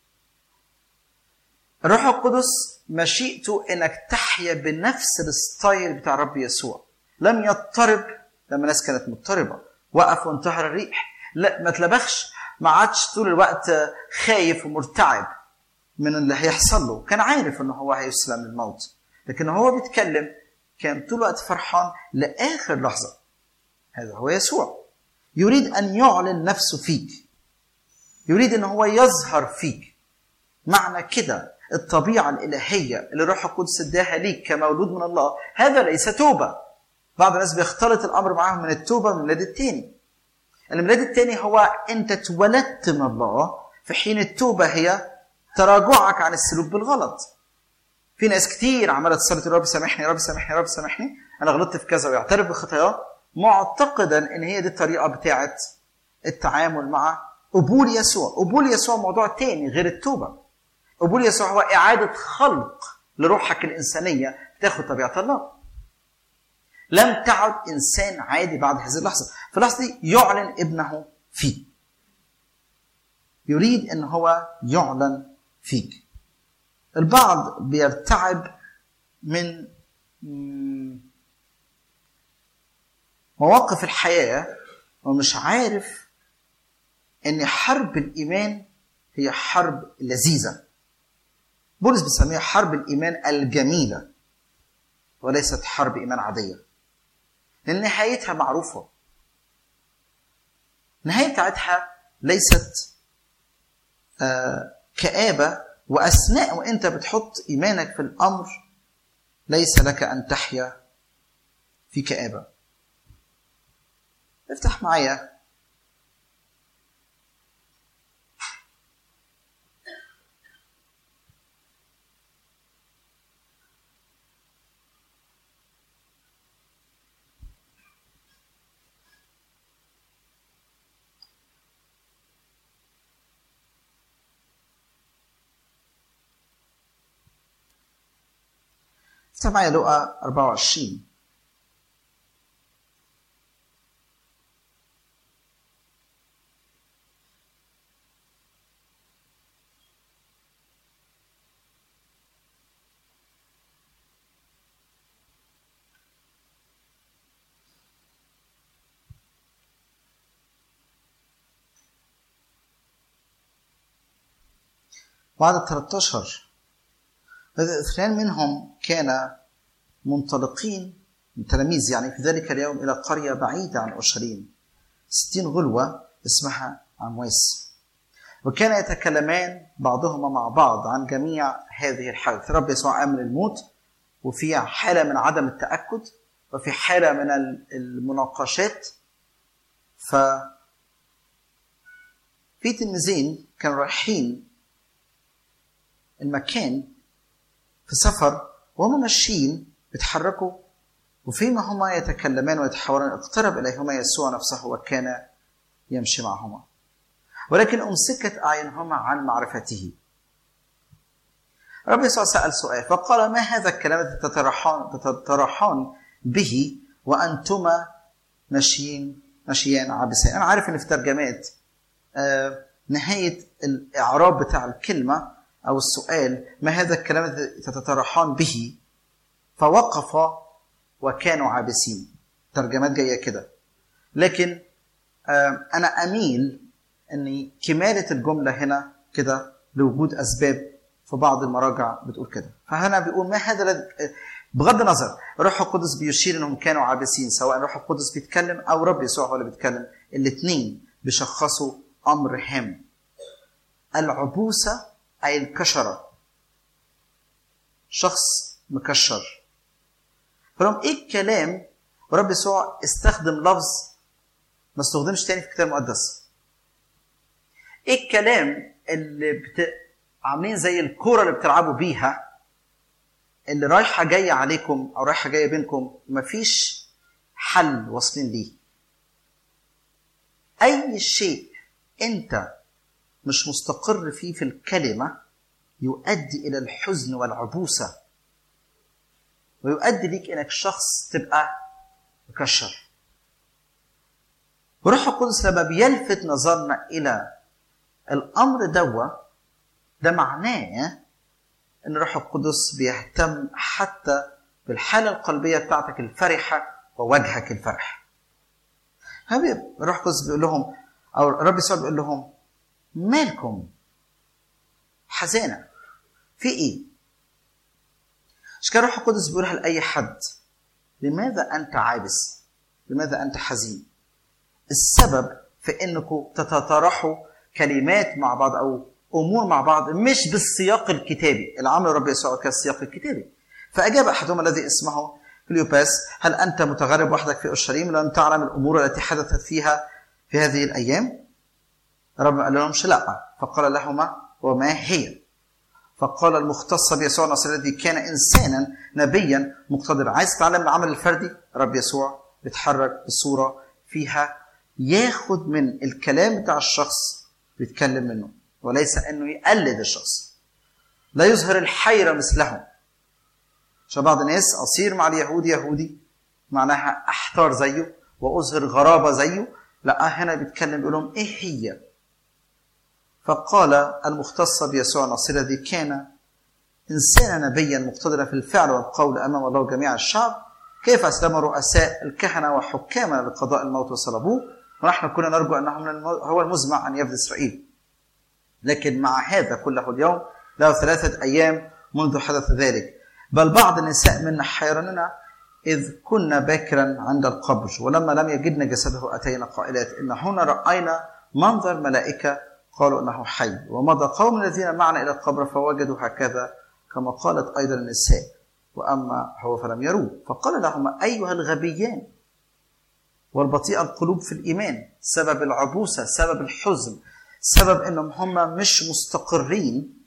الروح القدس مشيئته انك تحيا بنفس الستايل بتاع رب يسوع لم يضطرب لما الناس كانت مضطربه وقف وانتهر الريح لا ما تلبخش ما عادش طول الوقت خايف ومرتعب من اللي هيحصل له كان عارف ان هو هيسلم للموت لكن هو بيتكلم كان طول الوقت فرحان لاخر لحظه هذا هو يسوع يريد ان يعلن نفسه فيك يريد ان هو يظهر فيك معنى كده الطبيعة الإلهية اللي الروح القدس اداها ليك كمولود من الله هذا ليس توبة بعض الناس بيختلط الأمر معاهم من التوبة من الميلاد الثاني الميلاد الثاني هو أنت اتولدت من الله في حين التوبة هي تراجعك عن السلوك بالغلط في ناس كتير عمالة تصلي يا رب سامحني يا رب سامحني يا رب سامحني أنا غلطت في كذا ويعترف بخطاياه معتقدا ان هي دي الطريقه بتاعه التعامل مع قبول يسوع قبول يسوع موضوع تاني غير التوبه قبول يسوع هو اعاده خلق لروحك الانسانيه تاخد طبيعه الله لم تعد انسان عادي بعد هذه اللحظه في اللحظه دي يعلن ابنه فيه يريد ان هو يعلن فيك البعض بيرتعب من مواقف الحياة ومش عارف ان حرب الايمان هي حرب لذيذة بولس بيسميها حرب الايمان الجميلة وليست حرب ايمان عادية لان نهايتها معروفة النهاية بتاعتها ليست آه كآبة وأثناء وأنت بتحط إيمانك في الأمر ليس لك أن تحيا في كآبة افتح معايا افتح معايا لقا 24 وعدد 13 اثنان منهم كان منطلقين من تلاميذ يعني في ذلك اليوم إلى قرية بعيدة عن أورشليم ستين غلوة اسمها عمواس وكان يتكلمان بعضهما مع بعض عن جميع هذه الحوادث رب يسوع قام من الموت وفي حالة من عدم التأكد وفي حالة من المناقشات ف في تلميذين كانوا رايحين المكان في سفر وهم ماشيين بيتحركوا وفيما هما يتكلمان ويتحاوران اقترب اليهما يسوع نفسه وكان يمشي معهما ولكن امسكت اعينهما عن معرفته رب يسوع سال سؤال فقال ما هذا الكلام الذي تتراحان تتراحان به وانتما ماشيين ماشيان عابسين انا عارف ان في ترجمات آه نهايه الاعراب بتاع الكلمه او السؤال ما هذا الكلام الذي تتراحان به فوقف وكانوا عابسين ترجمات جايه كده لكن انا اميل ان كماله الجمله هنا كده لوجود اسباب في بعض المراجع بتقول كده فهنا بيقول ما هذا الذي بغض النظر الروح القدس بيشير انهم كانوا عابسين سواء الروح القدس بيتكلم او رب يسوع هو اللي بيتكلم الاثنين بيشخصوا امر هام العبوسه اي الكشره شخص مكشر فلهم ايه الكلام ورب يسوع استخدم لفظ ما استخدمش تاني في الكتاب المقدس ايه الكلام اللي بت... عاملين زي الكوره اللي بتلعبوا بيها اللي رايحه جايه عليكم او رايحه جايه بينكم مفيش حل واصلين ليه اي شيء انت مش مستقر فيه في الكلمه يؤدي الى الحزن والعبوسه ويؤدي ليك انك شخص تبقى مكشر وروح القدس لما بيلفت نظرنا الى الامر دوا ده معناه ان الروح القدس بيهتم حتى بالحاله القلبيه بتاعتك الفرحه ووجهك الفرح الروح القدس بيقول لهم او الرب يسوع بيقول لهم مالكم حزانه في ايه مش كان الروح القدس بيقولها لاي حد لماذا انت عابس لماذا انت حزين السبب في انكم تتطرحوا كلمات مع بعض او امور مع بعض مش بالسياق الكتابي العمل رب يسوع كالسياق الكتابي فاجاب احدهم الذي اسمه كليوباس هل انت متغرب وحدك في اورشليم لم تعلم الامور التي حدثت فيها في هذه الايام رب قال لهمش لا فقال لهما وما هي فقال المختص بيسوع الناصري الذي كان انسانا نبيا مقتدرا عايز تتعلم العمل الفردي رب يسوع بيتحرك بصوره فيها ياخد من الكلام بتاع الشخص بيتكلم منه وليس انه يقلد الشخص لا يظهر الحيره مثلهم عشان بعض الناس اصير مع اليهود يهودي معناها احتار زيه واظهر غرابه زيه لا هنا بيتكلم بيقول لهم ايه هي فقال المختص بيسوع الناصري الذي كان انسانا نبيا مقتدرا في الفعل والقول امام الله جميع الشعب كيف اسلم رؤساء الكهنه وحكامنا لقضاء الموت وصلبوه ونحن كنا نرجو انه من هو المزمع ان يفدي اسرائيل لكن مع هذا كله اليوم له ثلاثه ايام منذ حدث ذلك بل بعض النساء منا حيراننا إذ كنا باكرا عند القبر ولما لم يجدنا جسده أتينا قائلات إن هنا رأينا منظر ملائكة قالوا إنه حي ومضى قوم الذين معنا إلى القبر فوجدوا هكذا كما قالت أيضا النساء وأما هو فلم يروه فقال لهم أيها الغبيان والبطيء القلوب في الإيمان سبب العبوسة سبب الحزن سبب أنهم هم مش مستقرين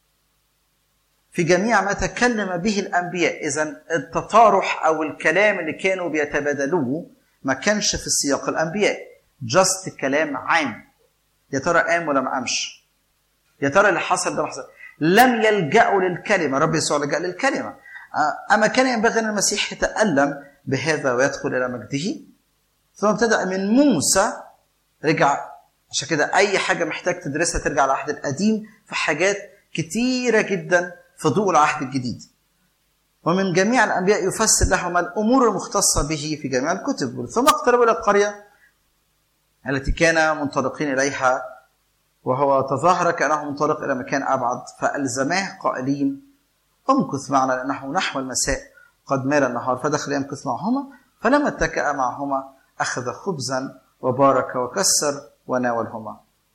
في جميع ما تكلم به الانبياء اذا التطارح او الكلام اللي كانوا بيتبادلوه ما كانش في سياق الانبياء جاست كلام عام يا ترى قام ولا ما قامش يا ترى اللي حصل ده حصل لم يلجأوا للكلمه رب يسوع لجأ للكلمه اما كان ينبغي ان المسيح يتألم بهذا ويدخل الى مجده ثم ابتدأ من موسى رجع عشان كده اي حاجه محتاج تدرسها ترجع للعهد القديم في حاجات كتيره جدا في ضوء العهد الجديد ومن جميع الأنبياء يفسر لهم الأمور المختصة به في جميع الكتب ثم اقتربوا إلى القرية التي كان منطلقين إليها وهو تظاهر كأنه منطلق إلى مكان أبعد فألزماه قائلين امكث معنا لأنه نحو المساء قد مال النهار فدخل يمكث معهما فلما اتكأ معهما أخذ خبزا وبارك وكسر وناولهما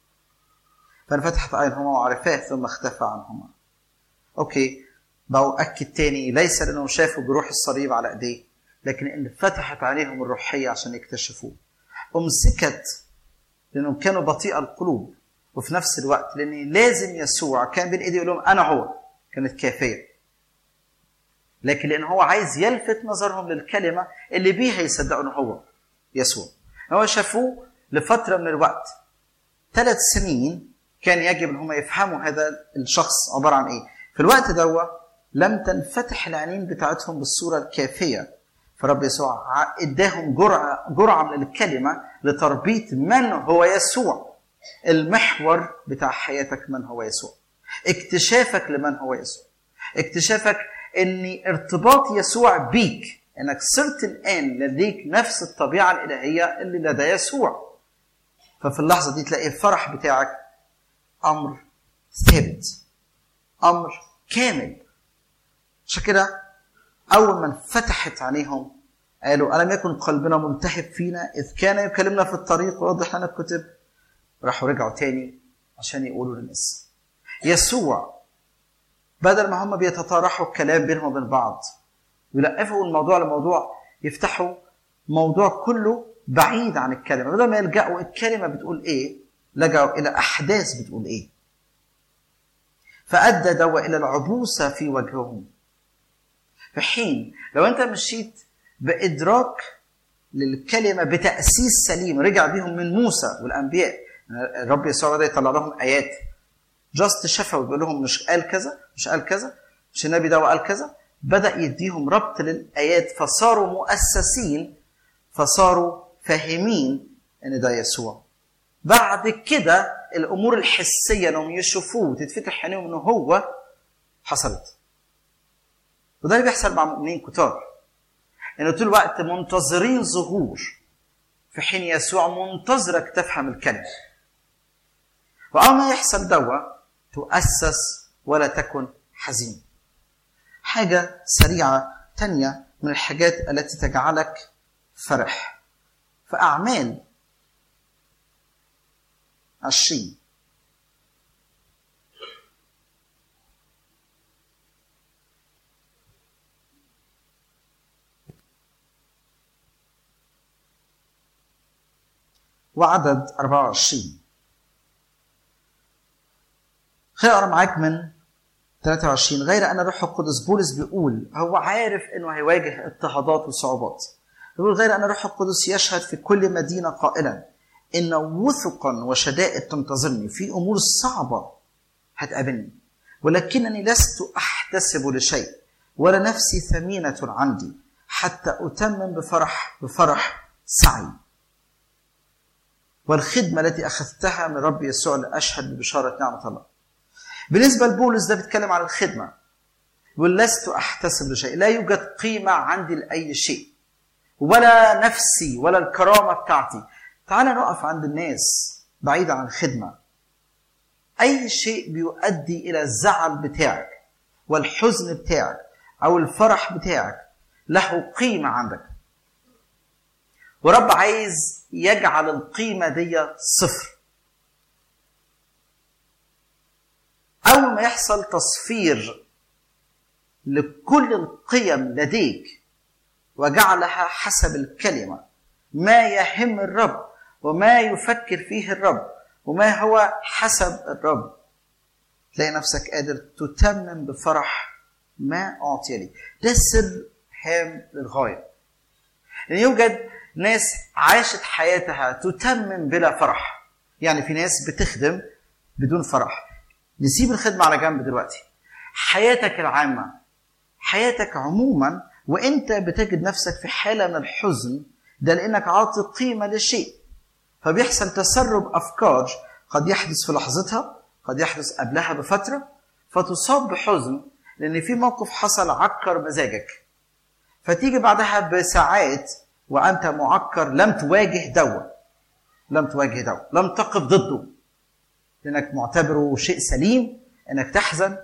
فانفتحت عينهما وعرفاه ثم اختفى عنهما اوكي بأكد تاني ليس لانهم شافوا جروح الصليب على ايديه لكن ان فتحت عينيهم الروحيه عشان يكتشفوه امسكت لانهم كانوا بطيء القلوب وفي نفس الوقت لان لازم يسوع كان بين ايديه يقول لهم انا هو كانت كافيه لكن لان هو عايز يلفت نظرهم للكلمه اللي بيها يصدقوا ان هو يسوع هو شافوه لفتره من الوقت ثلاث سنين كان يجب ان هم يفهموا هذا الشخص عباره عن ايه في الوقت دوا لم تنفتح العينين بتاعتهم بالصوره الكافيه فرب يسوع اداهم جرعه جرعه من الكلمه لتربيط من هو يسوع المحور بتاع حياتك من هو يسوع اكتشافك لمن هو يسوع اكتشافك ان ارتباط يسوع بيك انك صرت الان لديك نفس الطبيعه الالهيه اللي لدى يسوع ففي اللحظه دي تلاقي الفرح بتاعك امر ثابت امر كامل عشان كده اول ما انفتحت عليهم قالوا الم يكن قلبنا ملتهب فينا اذ كان يكلمنا في الطريق ويوضح لنا الكتب راحوا رجعوا تاني عشان يقولوا للناس يسوع بدل ما هم بيتطارحوا الكلام بينهم وبين بعض ويلقفوا الموضوع لموضوع يفتحوا موضوع كله بعيد عن الكلمه بدل ما يلجأوا الكلمه بتقول ايه لجأوا الى احداث بتقول ايه فادى دوا الى العبوسه في وجههم في حين لو انت مشيت بادراك للكلمه بتاسيس سليم رجع بيهم من موسى والانبياء الرب يسوع بدا يطلع لهم ايات جاست شفوي بيقول لهم مش قال كذا مش قال كذا مش النبي ده قال كذا بدا يديهم ربط للايات فصاروا مؤسسين فصاروا فاهمين ان ده يسوع بعد كده الامور الحسيه انهم يشوفوه وتتفتح عينيهم انه هو حصلت وده اللي بيحصل مع مؤمنين كتار انه طول الوقت منتظرين ظهور في حين يسوع منتظرك تفهم الكلمه واول ما يحصل دوا تؤسس ولا تكن حزين حاجة سريعة تانية من الحاجات التي تجعلك فرح فأعمال عشرين وعدد 24 خليني اقرا معاك من 23 غير ان الروح القدس بولس بيقول هو عارف انه هيواجه اضطهادات وصعوبات يقول غير ان الروح القدس يشهد في كل مدينه قائلا ان وثقا وشدائد تنتظرني في امور صعبه هتقابلني ولكنني لست احتسب لشيء ولا نفسي ثمينه عندي حتى اتمم بفرح بفرح سعي والخدمه التي اخذتها من رب يسوع لاشهد ببشاره نعمه الله بالنسبة لبولس ده بيتكلم عن الخدمة يقول لست أحتسب لشيء لا يوجد قيمة عندي لأي شيء ولا نفسي ولا الكرامة بتاعتي تعال نقف عند الناس بعيدا عن الخدمة أي شيء بيؤدي إلى الزعل بتاعك والحزن بتاعك أو الفرح بتاعك له قيمة عندك ورب عايز يجعل القيمة دي صفر أول ما يحصل تصفير لكل القيم لديك وجعلها حسب الكلمة ما يهم الرب وما يفكر فيه الرب وما هو حسب الرب تلاقي نفسك قادر تتمم بفرح ما أعطي لي ده سر هام للغاية لأن يوجد ناس عاشت حياتها تتمم بلا فرح يعني في ناس بتخدم بدون فرح نسيب الخدمة على جنب دلوقتي حياتك العامة حياتك عموما وانت بتجد نفسك في حالة من الحزن ده لانك عاطي قيمة لشيء فبيحصل تسرب افكار قد يحدث في لحظتها قد يحدث قبلها بفترة فتصاب بحزن لان في موقف حصل عكر مزاجك فتيجي بعدها بساعات وانت معكر لم تواجه دوا لم تواجه دوا لم تقف ضده لانك معتبره شيء سليم انك تحزن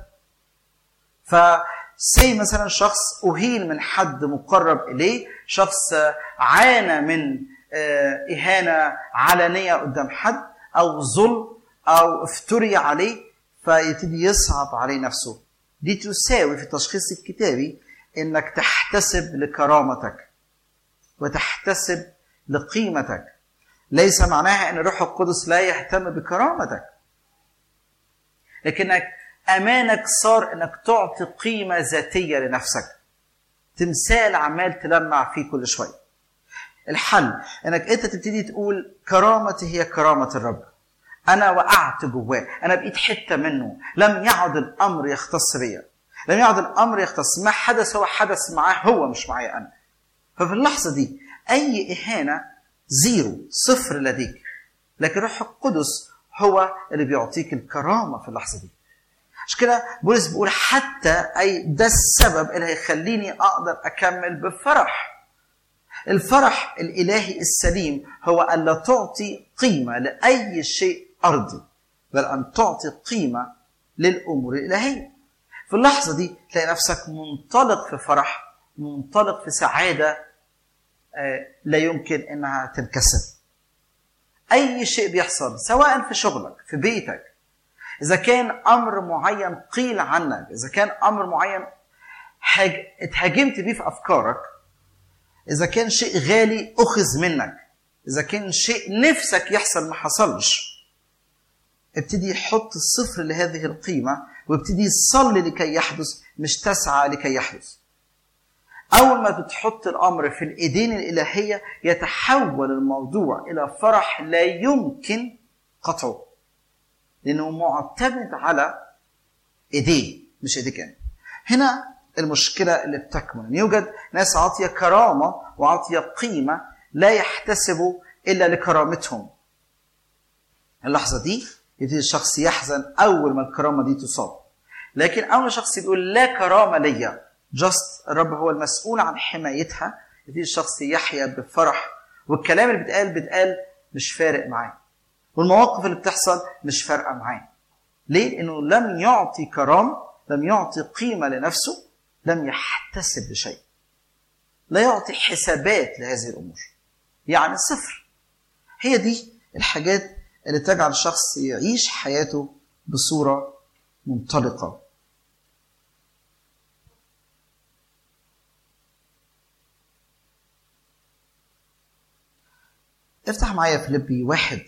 فسي مثلا شخص اهين من حد مقرب اليه شخص عانى من اهانه علنيه قدام حد او ظلم او افتري عليه فيبتدي يصعب عليه نفسه دي تساوي في التشخيص الكتابي انك تحتسب لكرامتك وتحتسب لقيمتك ليس معناها ان الروح القدس لا يهتم بكرامتك لكنك امانك صار انك تعطي قيمه ذاتيه لنفسك تمثال عمال تلمع فيه كل شويه الحل انك انت تبتدي تقول كرامتي هي كرامه الرب انا وقعت جواه انا بقيت حته منه لم يعد الامر يختص بيا لم يعد الامر يختص ما حدث هو حدث معاه هو مش معايا انا ففي اللحظه دي اي اهانه زيرو صفر لديك لكن الروح القدس هو اللي بيعطيك الكرامه في اللحظه دي عشان كده بولس بيقول حتى اي ده السبب اللي هيخليني اقدر اكمل بفرح الفرح الالهي السليم هو الا تعطي قيمه لاي شيء ارضي بل ان تعطي قيمه للامور الالهيه في اللحظه دي تلاقي نفسك منطلق في فرح منطلق في سعاده لا يمكن انها تنكسر اي شيء بيحصل سواء في شغلك في بيتك اذا كان امر معين قيل عنك اذا كان امر معين حاج... اتهاجمت بيه في افكارك اذا كان شيء غالي اخذ منك اذا كان شيء نفسك يحصل ما حصلش ابتدي حط الصفر لهذه القيمه وابتدي صلي لكي يحدث مش تسعى لكي يحدث اول ما بتحط الامر في الايدين الالهيه يتحول الموضوع الى فرح لا يمكن قطعه لانه معتمد على ايديه مش ايديك انت هنا المشكله اللي بتكمن ان يوجد ناس عاطيه كرامه وعاطيه قيمه لا يحتسبوا الا لكرامتهم اللحظه دي يبتدي الشخص يحزن اول ما الكرامه دي تصاب لكن اول ما الشخص بيقول لا كرامه ليا جاست الرب هو المسؤول عن حمايتها يبتدي الشخص يحيا بفرح والكلام اللي بيتقال بيتقال مش فارق معاه والمواقف اللي بتحصل مش فارقه معاه ليه؟ لانه لم يعطي كرامه لم يعطي قيمه لنفسه لم يحتسب لشيء لا يعطي حسابات لهذه الامور يعني صفر هي دي الحاجات اللي تجعل الشخص يعيش حياته بصوره منطلقه افتح معايا فيليبي واحد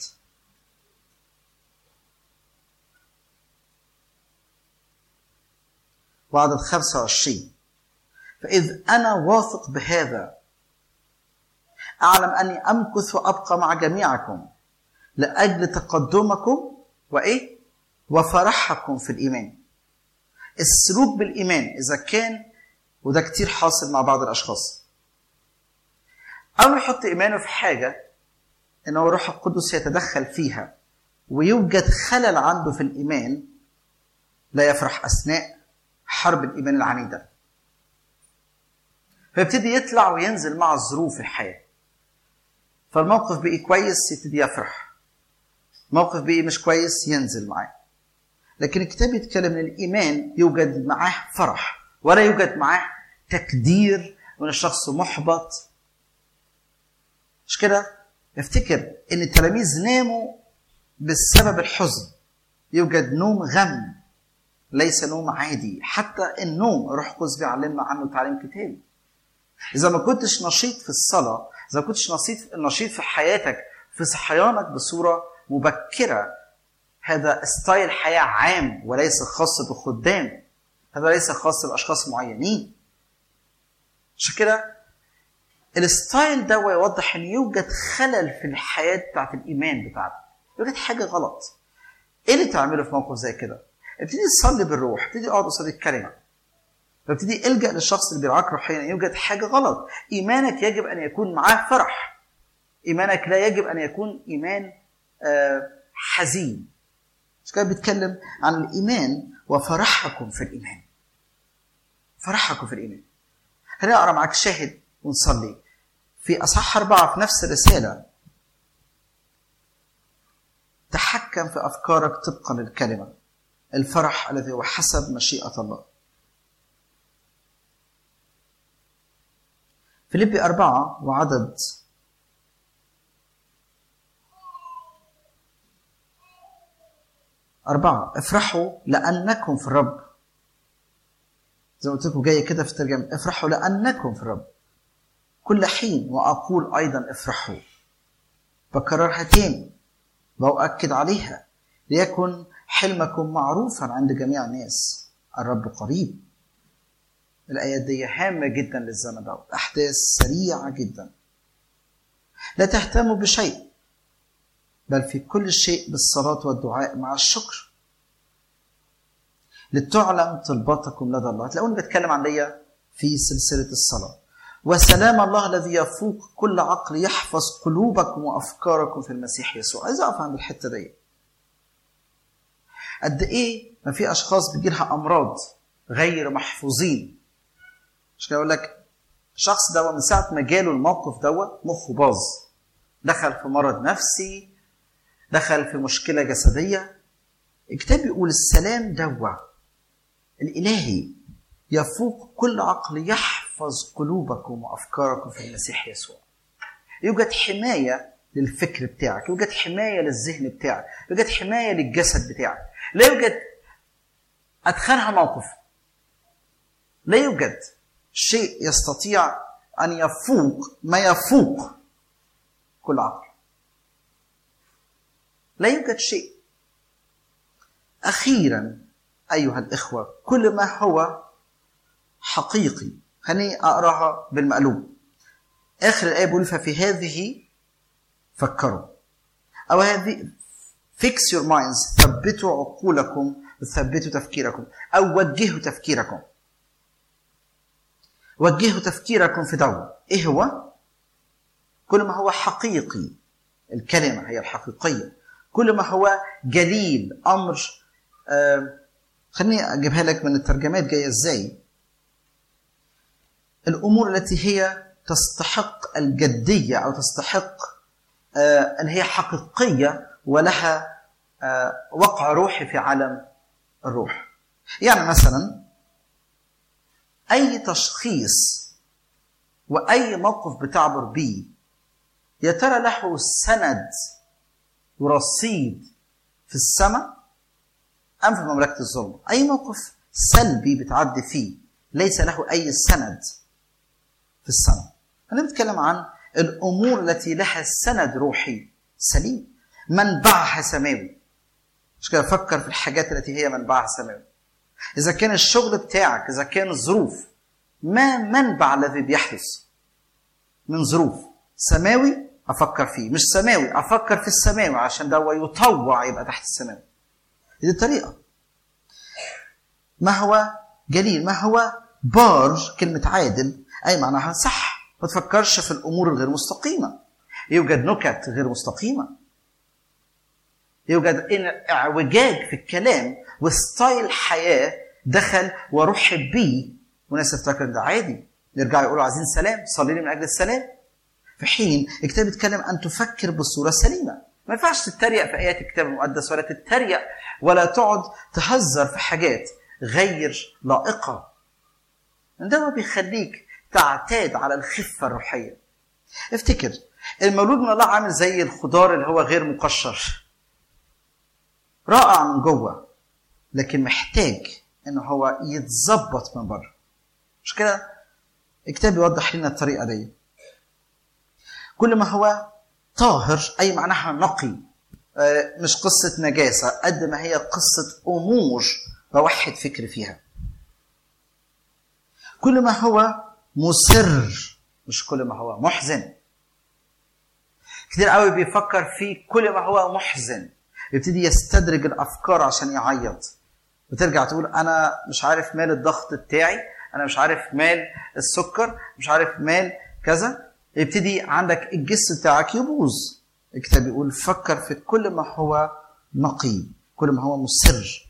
وعدد 25 فإذ أنا واثق بهذا أعلم أني أمكث وأبقى مع جميعكم لأجل تقدمكم وإيه؟ وفرحكم في الإيمان السلوك بالإيمان إذا كان وده كتير حاصل مع بعض الأشخاص أول ما يحط إيمانه في حاجة إن هو الروح القدس يتدخل فيها ويوجد خلل عنده في الإيمان لا يفرح أثناء حرب الإيمان العنيدة فيبتدي يطلع وينزل مع ظروف الحياة فالموقف بقي كويس يبتدي يفرح موقف بقي مش كويس ينزل معاه لكن الكتاب يتكلم ان الايمان يوجد معاه فرح ولا يوجد معاه تكدير وان الشخص محبط مش كده افتكر ان التلاميذ ناموا بسبب الحزن يوجد نوم غم ليس نوم عادي حتى النوم روح القدس بيعلمنا عنه تعليم كتابي اذا ما كنتش نشيط في الصلاه اذا ما كنتش نشيط نشيط في حياتك في صحيانك بصوره مبكره هذا ستايل حياه عام وليس خاص بخدام هذا ليس خاص باشخاص معينين عشان كده الستايل ده يوضح ان يوجد خلل في الحياه بتاعت الايمان بتاعتك يوجد حاجه غلط ايه اللي تعمله في موقف زي كده ابتدي تصلي بالروح ابتدي اقعد قصاد الكلمه فابتدي الجا للشخص اللي بيرعاك روحيا يوجد حاجه غلط ايمانك يجب ان يكون معاه فرح ايمانك لا يجب ان يكون ايمان آه حزين مش كده بيتكلم عن الايمان وفرحكم في الايمان فرحكم في الايمان هنقرا معاك شاهد ونصلي في اصحاح اربعه في نفس الرساله تحكم في افكارك طبقا للكلمه الفرح الذي هو حسب مشيئه الله فيليبي أربعة وعدد أربعة افرحوا لأنكم في الرب زي ما قلت لكم جاية كده في الترجمة افرحوا لأنكم في الرب كل حين وأقول أيضا افرحوا بكررها تاني بأؤكد عليها ليكن حلمكم معروفا عند جميع الناس الرب قريب الآيات دي هامة جدا للزمن ده أحداث سريعة جدا لا تهتموا بشيء بل في كل شيء بالصلاة والدعاء مع الشكر لتعلم طلباتكم لدى الله تلاقوني بتكلم عن دي في سلسلة الصلاة وسلام الله الذي يفوق كل عقل يحفظ قلوبكم وأفكاركم في المسيح يسوع عايز أقف عند الحتة دي قد إيه ما في أشخاص بيجي لها أمراض غير محفوظين مش كده أقول لك الشخص ده من ساعة ما جاله الموقف دوت مخه باظ دخل في مرض نفسي دخل في مشكلة جسدية الكتاب بيقول السلام دوا الإلهي يفوق كل عقل يحفظ قلوبكم وأفكاركم في المسيح يسوع يوجد حماية للفكر بتاعك يوجد حماية للذهن بتاعك يوجد حماية للجسد بتاعك لا يوجد أدخلها موقف لا يوجد شيء يستطيع أن يفوق ما يفوق كل عقل لا يوجد شيء أخيرا أيها الإخوة كل ما هو حقيقي خليني أقراها بالمقلوب آخر الآية بيقول ففي هذه فكروا أو هذه fix your minds ثبتوا عقولكم وثبتوا تفكيركم أو وجهوا تفكيركم وجهوا تفكيركم في دور إيه هو؟ كل ما هو حقيقي الكلمة هي الحقيقية كل ما هو جليل أمر آه خليني أجيبها لك من الترجمات جاية إزاي الأمور التي هي تستحق الجدية أو تستحق آه أن هي حقيقية ولها آه وقع روحي في عالم الروح يعني مثلا أي تشخيص وأي موقف بتعبر بيه يا ترى له سند ورصيد في السماء أم في مملكة الظلم أي موقف سلبي بتعدي فيه ليس له أي سند في السماء أنا بتكلم عن الأمور التي لها سند روحي سليم منبعها سماوي مش كده فكر في الحاجات التي هي منبعها سماوي إذا كان الشغل بتاعك إذا كان الظروف ما منبع الذي بيحدث من ظروف سماوي افكر فيه مش سماوي افكر في السماوي عشان ده يطوع يبقى تحت السماوي دي الطريقه ما هو جليل ما هو بار كلمة عادل أي معناها صح ما تفكرش في الأمور الغير مستقيمة يوجد نكت غير مستقيمة يوجد اعوجاج في الكلام وستايل حياة دخل ورحب بيه وناس تفتكر ده عادي يرجعوا يقولوا عايزين سلام صلي لي من أجل السلام في حين الكتاب بيتكلم ان تفكر بصوره سليمه ما ينفعش تتريق في ايات الكتاب المقدس ولا تتريق ولا تقعد تهزر في حاجات غير لائقه ده بيخليك تعتاد على الخفه الروحيه افتكر المولود من الله عامل زي الخضار اللي هو غير مقشر رائع من جوه لكن محتاج ان هو يتظبط من بره مش كده الكتاب بيوضح لنا الطريقه دي كل ما هو طاهر اي معناها نقي مش قصه نجاسه قد ما هي قصه امور بوحد فكري فيها كل ما هو مسر مش كل ما هو محزن كتير قوي بيفكر في كل ما هو محزن يبتدي يستدرج الافكار عشان يعيط وترجع تقول انا مش عارف مال الضغط بتاعي انا مش عارف مال السكر مش عارف مال كذا يبتدي عندك الجسم بتاعك يبوظ الكتاب بيقول فكر في كل ما هو نقي كل ما هو مسر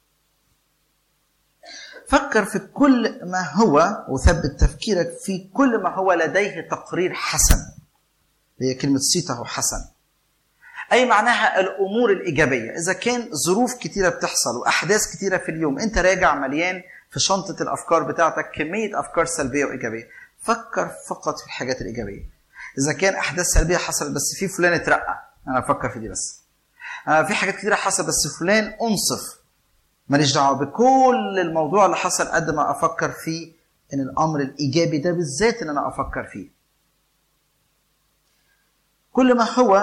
فكر في كل ما هو وثبت تفكيرك في كل ما هو لديه تقرير حسن هي كلمة صيته حسن أي معناها الأمور الإيجابية إذا كان ظروف كتيرة بتحصل وأحداث كتيرة في اليوم أنت راجع مليان في شنطة الأفكار بتاعتك كمية أفكار سلبية وإيجابية فكر فقط في الحاجات الإيجابية إذا كان أحداث سلبية حصلت بس في فلان اترقى أنا أفكر في دي بس آه في حاجات كتيره حصل بس فلان انصف ماليش دعوه بكل الموضوع اللي حصل قد ما افكر فيه ان الامر الايجابي ده بالذات ان انا افكر فيه كل ما هو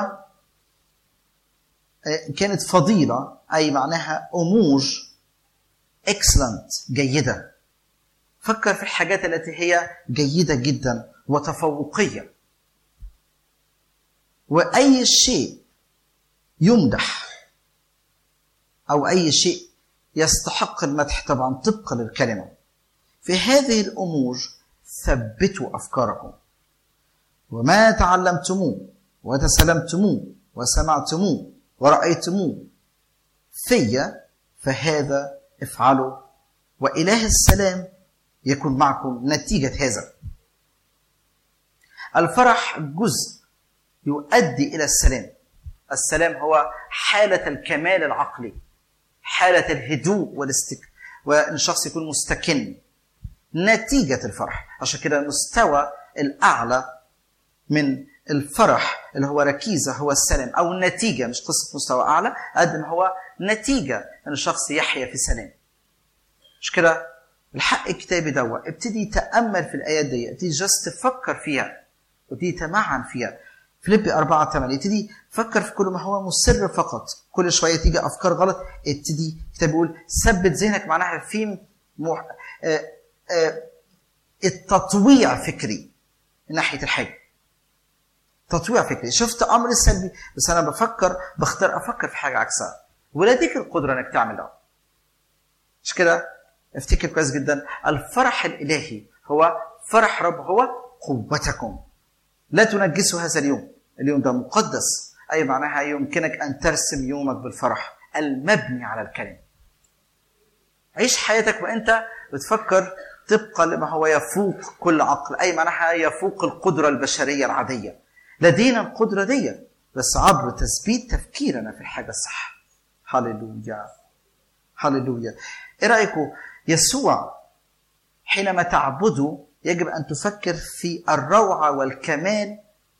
آه، كانت فضيله اي معناها امور اكسلنت جيده فكر في الحاجات التي هي جيده جدا وتفوقيه واي شيء يمدح او اي شيء يستحق المدح طبعا طبقا للكلمه في هذه الامور ثبتوا افكاركم وما تعلمتموه وتسلمتموه وسمعتموه ورأيتموه في فهذا افعلوا وإله السلام يكون معكم نتيجة هذا الفرح جزء يؤدي إلى السلام السلام هو حالة الكمال العقلي حالة الهدوء والاستك وإن الشخص يكون مستكن نتيجة الفرح عشان كده المستوى الأعلى من الفرح اللي هو ركيزة هو السلام أو النتيجة مش قصة مستوى أعلى قد ما هو نتيجة أن الشخص يحيا في سلام مش كده الحق الكتابي دوا ابتدي تأمل في الآيات دي ابتدي جست تفكر فيها ابتدي تمعن فيها فيليبي 4 8 ابتدي فكر في كل ما هو مسر فقط كل شويه تيجي افكار غلط ابتدي الكتاب بيقول ثبت ذهنك معناها في مح... آه آه التطويع فكري من ناحيه الحاجه تطويع فكري شفت امر سلبي بس انا بفكر بختار افكر في حاجه عكسها ولديك القدره انك تعمل ده مش كده افتكر كويس جدا الفرح الالهي هو فرح رب هو قوتكم لا تنجسوا هذا اليوم اليوم ده مقدس اي معناها يمكنك ان ترسم يومك بالفرح المبني على الكلمه عيش حياتك وانت بتفكر طبقا لما هو يفوق كل عقل اي معناها يفوق القدره البشريه العاديه لدينا القدره دي بس عبر تثبيت تفكيرنا في الحاجه الصح هللويا هللويا ايه رايكم يسوع حينما تعبده يجب ان تفكر في الروعه والكمال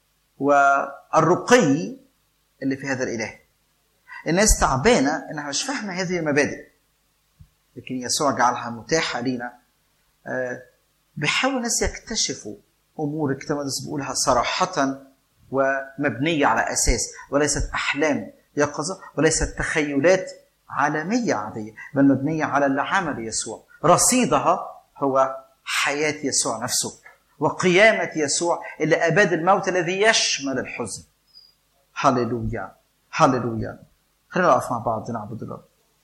والرقي اللي في هذا الاله الناس تعبانه انها مش فاهمه هذه المبادئ لكن يسوع جعلها متاحه لينا بيحاول الناس يكتشفوا امور الكتاب المقدس بيقولها صراحه ومبنيه على اساس وليست احلام يقظه وليست تخيلات عالميه عاديه بل مبنيه على اللي عمل يسوع رصيدها هو حياه يسوع نفسه وقيامه يسوع اللي اباد الموت الذي يشمل الحزن هللويا هللويا خلينا نقف مع بعض نعبد الرب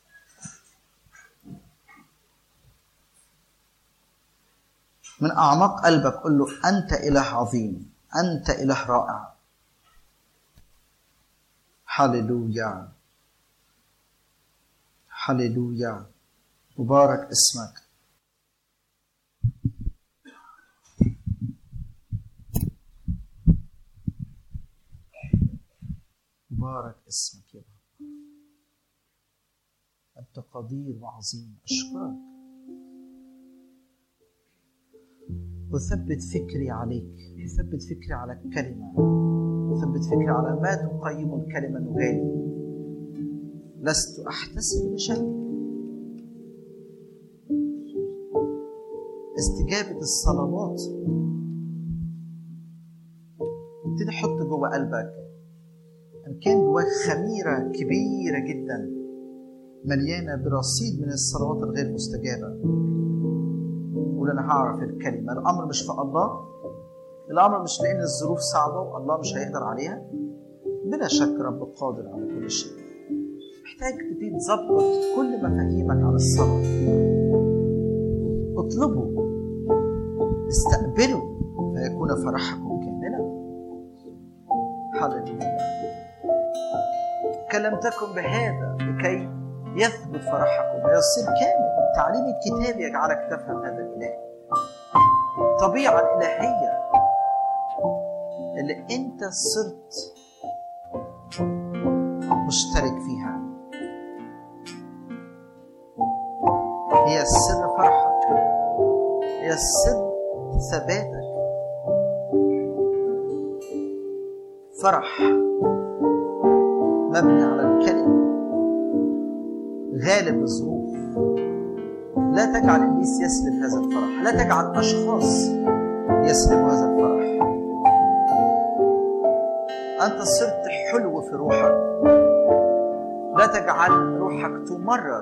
من اعماق قلبك قل له انت اله عظيم انت اله رائع هللويا هللويا مبارك اسمك مبارك اسمك يا رب انت قدير وعظيم اشكرك وثبت فكري عليك وثبت فكري على الكلمه وثبت فكري على ما تقيم الكلمه نغالي لست احتسب لشهدك استجابه الصلوات ابتدي حط جوه قلبك ان كان جواك خميره كبيره جدا مليانه برصيد من الصلوات الغير مستجابه قول انا هعرف الكلمه الامر مش في الله الامر مش لان الظروف صعبه والله مش هيقدر عليها بلا شك رب قادر على كل شيء محتاج تبتدي تظبط كل مفاهيمك عن الصلاه اطلبوا استقبلوا فيكون فرحكم كاملا هللويا كلمتكم بهذا لكي يثبت فرحكم ويصير كامل التعليم الكتابي يجعلك تفهم هذا الاله الطبيعه الالهيه اللي انت صرت مشترك فيها هي سر فرحك هي سر ثباتك مبني على الكلمة غالب الظروف لا تجعل ابليس يسلب هذا الفرح لا تجعل اشخاص يسلبوا هذا الفرح انت صرت حلو في روحك لا تجعل روحك تمرر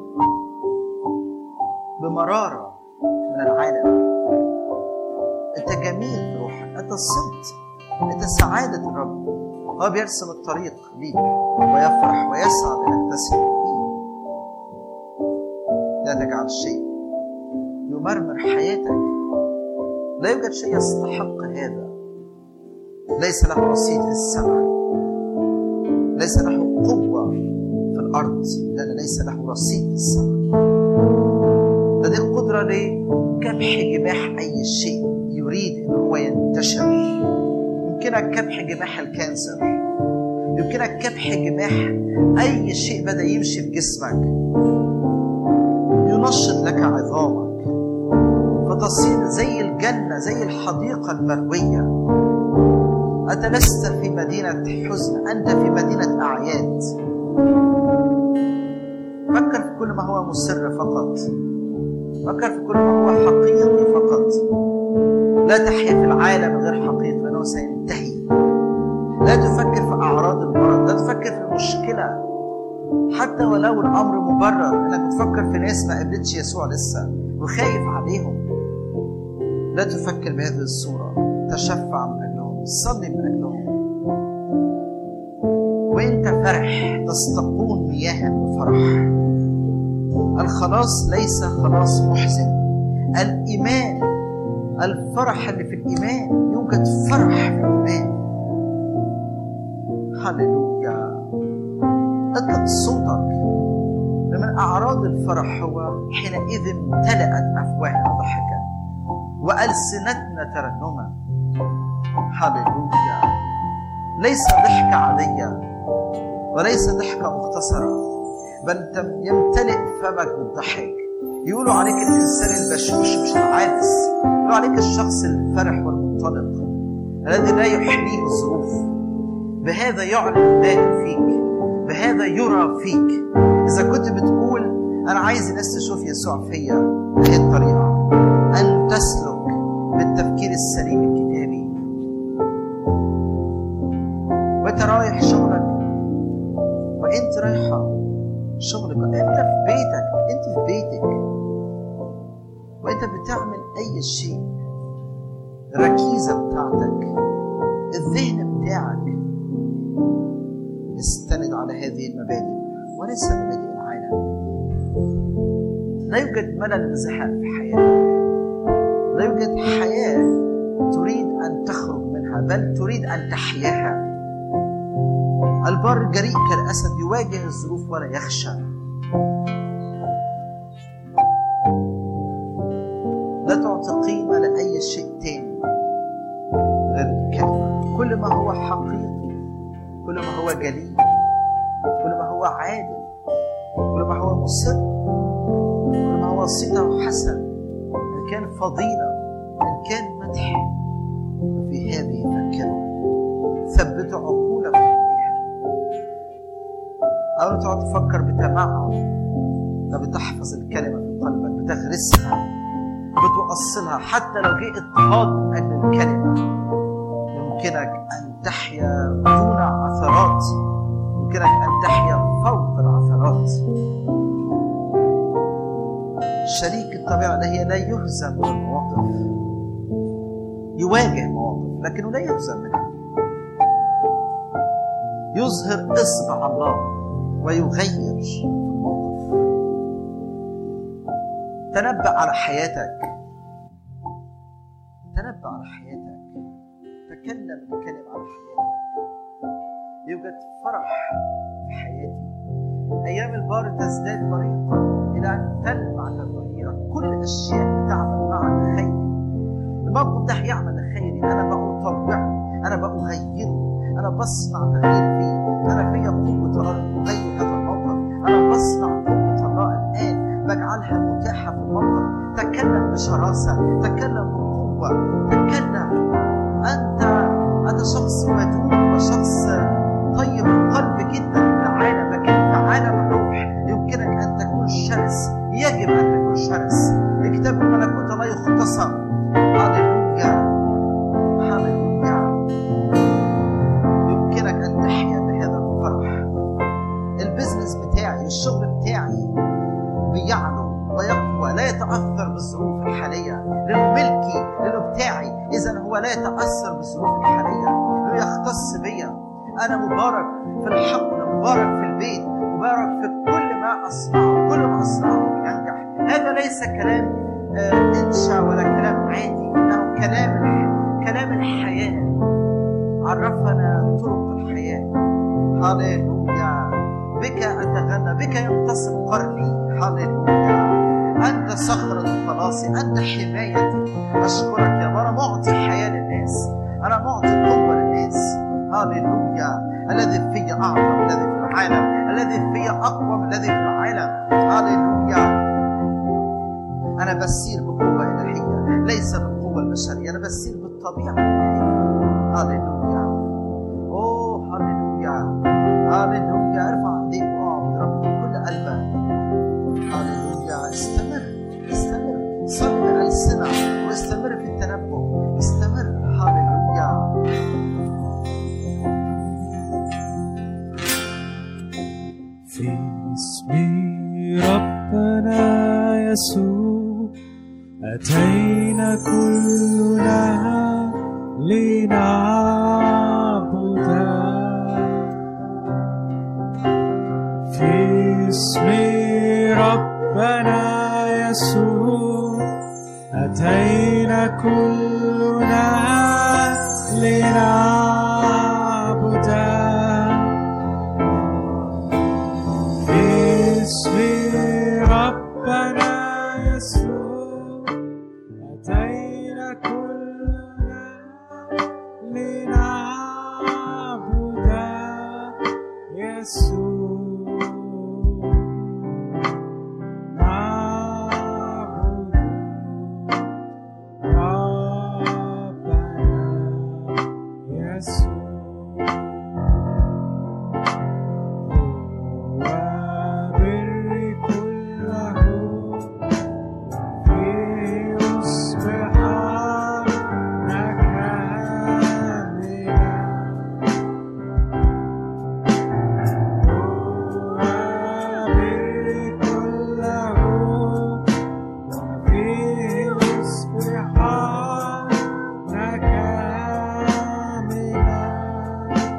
بمراره من العالم انت جميل في روحك انت صرت انت سعاده الرب هو بيرسم الطريق ليك ويفرح ويسعد انك تسلك فيه لا تجعل شيء يمرمر حياتك لا يوجد شيء يستحق هذا ليس له رصيد في السماء ليس له قوة في الأرض لأن ليس له رصيد في السماء لديه القدرة لكبح جماح أي شيء يريد أن هو ينتشر يمكنك كبح جماح الكانسر يمكنك كبح جماح أي شيء بدأ يمشي في جسمك ينشط لك عظامك فتصير زي الجنة زي الحديقة المروية أنت لست في مدينة حزن أنت في مدينة أعياد فكر في كل ما هو مسر فقط فكر في كل ما هو حقيقي فقط لا تحيا في العالم غير حقيقي لأنه سينتهي لا تفكر في أعراض المرض لا تفكر في المشكلة حتى ولو الأمر مبرر إنك بتفكر في ناس ما قابلتش يسوع لسه وخايف عليهم لا تفكر بهذه الصورة تشفع من أجلهم صلي من أجلهم وانت فرح تستقون مياها بفرح الخلاص ليس خلاص محزن الإيمان الفرح اللي في الإيمان يوجد فرح في الإيمان هللويا اطلق صوتك من أعراض الفرح هو حينئذ امتلأت أفواهنا ضحكا وألسنتنا ترنما هللويا ليس ضحكة عادية وليس ضحكة مختصرة بل يمتلئ فمك بالضحك يقولوا عليك الإنسان البشوش مش العابس يقولوا عليك الشخص الفرح والمنطلق الذي لا يحميه الظروف بهذا يعلن الله فيك بهذا يرى فيك إذا كنت بتقول أنا عايز الناس تشوف يسوع فيا هي الطريقة أن تسلك بالتفكير السليم الكتابي وأنت رايح شغلك وأنت رايحة شغلك أنت في بيتك أنت في بيتك وأنت بتعمل أي شيء الركيزة بتاعتك الذهن بتاعك استند على هذه المبادئ وليس مبادئ العالم لا يوجد ملل وزهق في حياتك لا يوجد حياة تريد أن تخرج منها بل تريد أن تحياها البر جريء كالأسد يواجه الظروف ولا يخشى لا تعطي قيمة لأي شيء تاني غير الكلمة كل ما هو حقيقي كل ما هو جليل كل ما هو عادل كل ما هو مسر كل ما هو صيته حسن إن كان فضيلة إن كان مدح ففي هذه فكروا ثبتوا عقولكم بها أو تقعد تفكر بتمعن أنت بتحفظ الكلمة في قلبك بتغرسها بتؤصلها حتى لو جه اضطهاد من أجل الكلمة يمكنك أن تحيا دون عثرات يمكنك أن تحيا فوق العثرات شريك الطبيعة ده هي لا يهزم من المواقف يواجه مواقف لكنه لا يهزم منها يظهر إصبع الله ويغير في الموقف تنبأ على حياتك تنبأ على حياتك تكلم الكلم على حياتك يوجد فرح في حياتي أيام البار تزداد بريقا إلى أن تلمع كالظهيرة كل الأشياء بتعمل معا خير الموقف ده هيعمل لخيري أنا بطوعه أنا بأغيره أنا بصنع تغيير فيه أنا فيا قوة أغير هذا الموقف أنا بصنع قوة الله الآن بجعلها متاحة في الموقف تكلم بشراسة تكلم بقوة تكلم أنت أنت شخص ودود وشخص طيب القلب جدا لا يتاثر بالظروف الحاليه انه يختص بيا انا مبارك في الحقل مبارك في البيت مبارك في كل ما اصنعه كل ما اصنعه ينجح هذا ليس كلام آه، انشا ولا كلام عادي انه كلام كلام الحياه عرفنا طرق الحياه هللويا بك اتغنى بك ينتصب قرني هللويا انت صخره خلاصي انت حمايتي اشكرك يا رب انا معطي حياه للناس انا معطي قوه للناس هللويا الذي في اعظم الذي في العالم الذي في اقوى من الذي في العالم هللويا انا بسير بقوه الهيه ليس بالقوه البشريه انا بسير بالطبيعه الالهيه هللويا اوه هللويا هللويا ارفع ايديك واقعد رب بكل قلبك هللويا استمر استمر صل بألسنة واستمر في التنبؤ استمر هللويا في اسم ربنا يسوع أتينا كلنا لنعبد في اسم ربنا يسوع أتينا كلنا لنعبد باسم ربنا يسوع أتينا كلنا لنعبد يسوع نعبد ربنا يسوع وبر كله في أصبح وبر كله وفي أصبح كاملا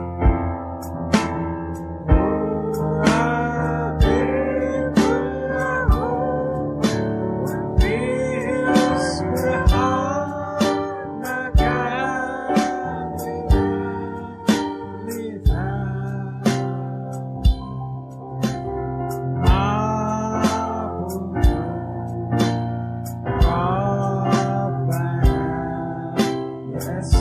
Yes.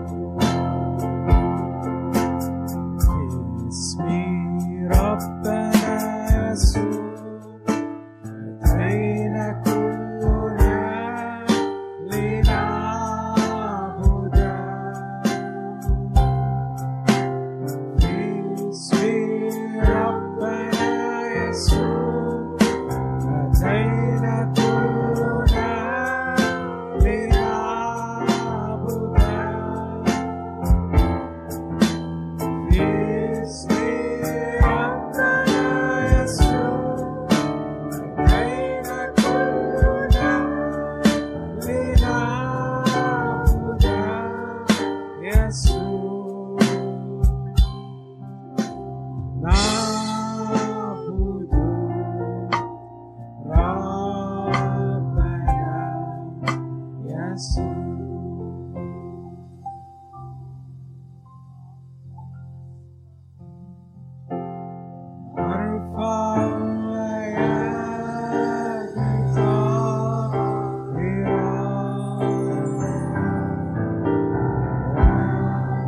باسم ربنا يسوع أتينا كلنا لنعبد باسم ربنا يسوع أتينا كلنا لنعبد باسم ربنا يسوع أتينا كلنا لنعبد يسوع نعبد ربنا يسوع أرفع يدي طاهرة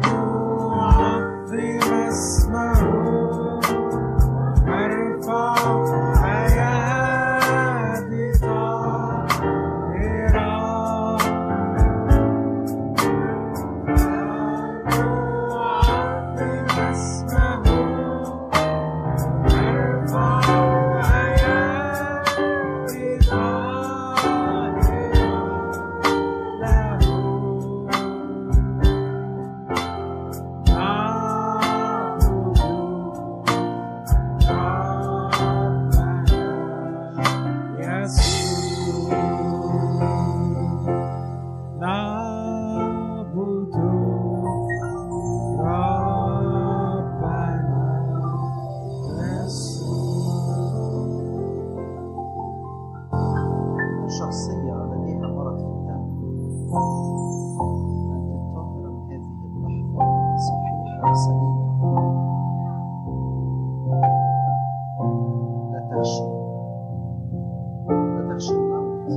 صحة سليمة لا تخشى لا تخشى الموت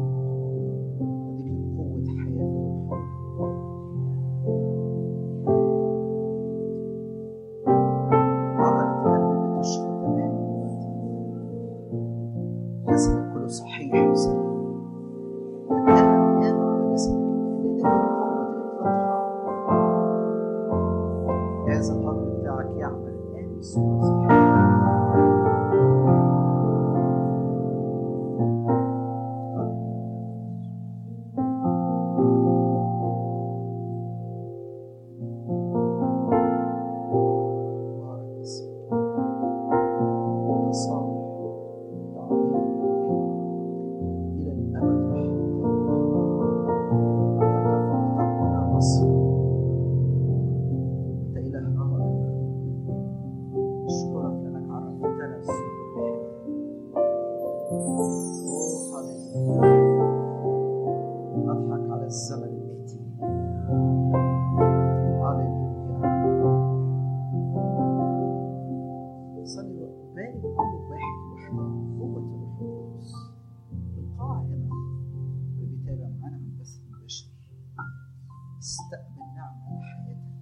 هذه قوة حياة في روحك عضلة القلب بتشفى تماما دلوقتي جسدك كله صحيح وسليم تكلم هذا على جسدك لأن ده قوة الإطلاق جهاز الهضم بتاعك يعمل الآن بصورة صحيحة بارك اسمك أنت صالح أنت عظيم إلى الأبد رحمتك أنت فوق تقوانا مصر أنت إله رائع أشكرك لأنك عرفتنا سوء الحياة هللويا أضحك على الزمن الآتي هللويا صلي وبارك كل واحد وحده قوة الروح القدس القاعة هنا اللي بيتابع معانا عن بث مباشر استقبل نعمة لحياتك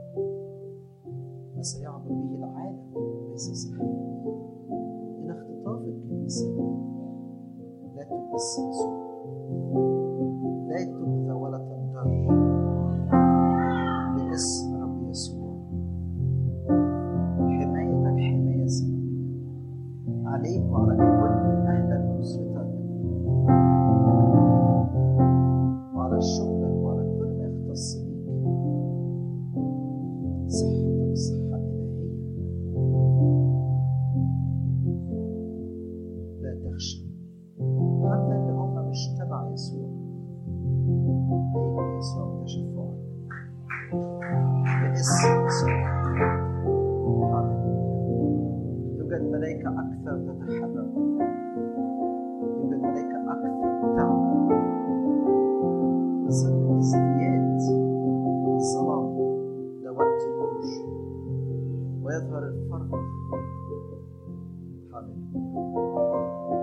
ما سيعبر به العالم ليس صحيح إلى اختطاف الكنيسة لا تمس يسوع لا تؤذى ولا تنضر باسم رب يسوع حمايتك حماية سماوية عليك وعلى كل أهلك وأسرتك وعلى شغلك وعلى كل ما يختص بيك صحتك صحة إلهية لا تخشى حتى اللي هم مش تبع يسوع هيجي يسوع وتشفعك باسم يسوع يوجد ملائكة أكثر تتحرك يوجد ملائكة أكثر تعمل بسبب ازدياد الظلام لوقت النور ويظهر الفرق هللويا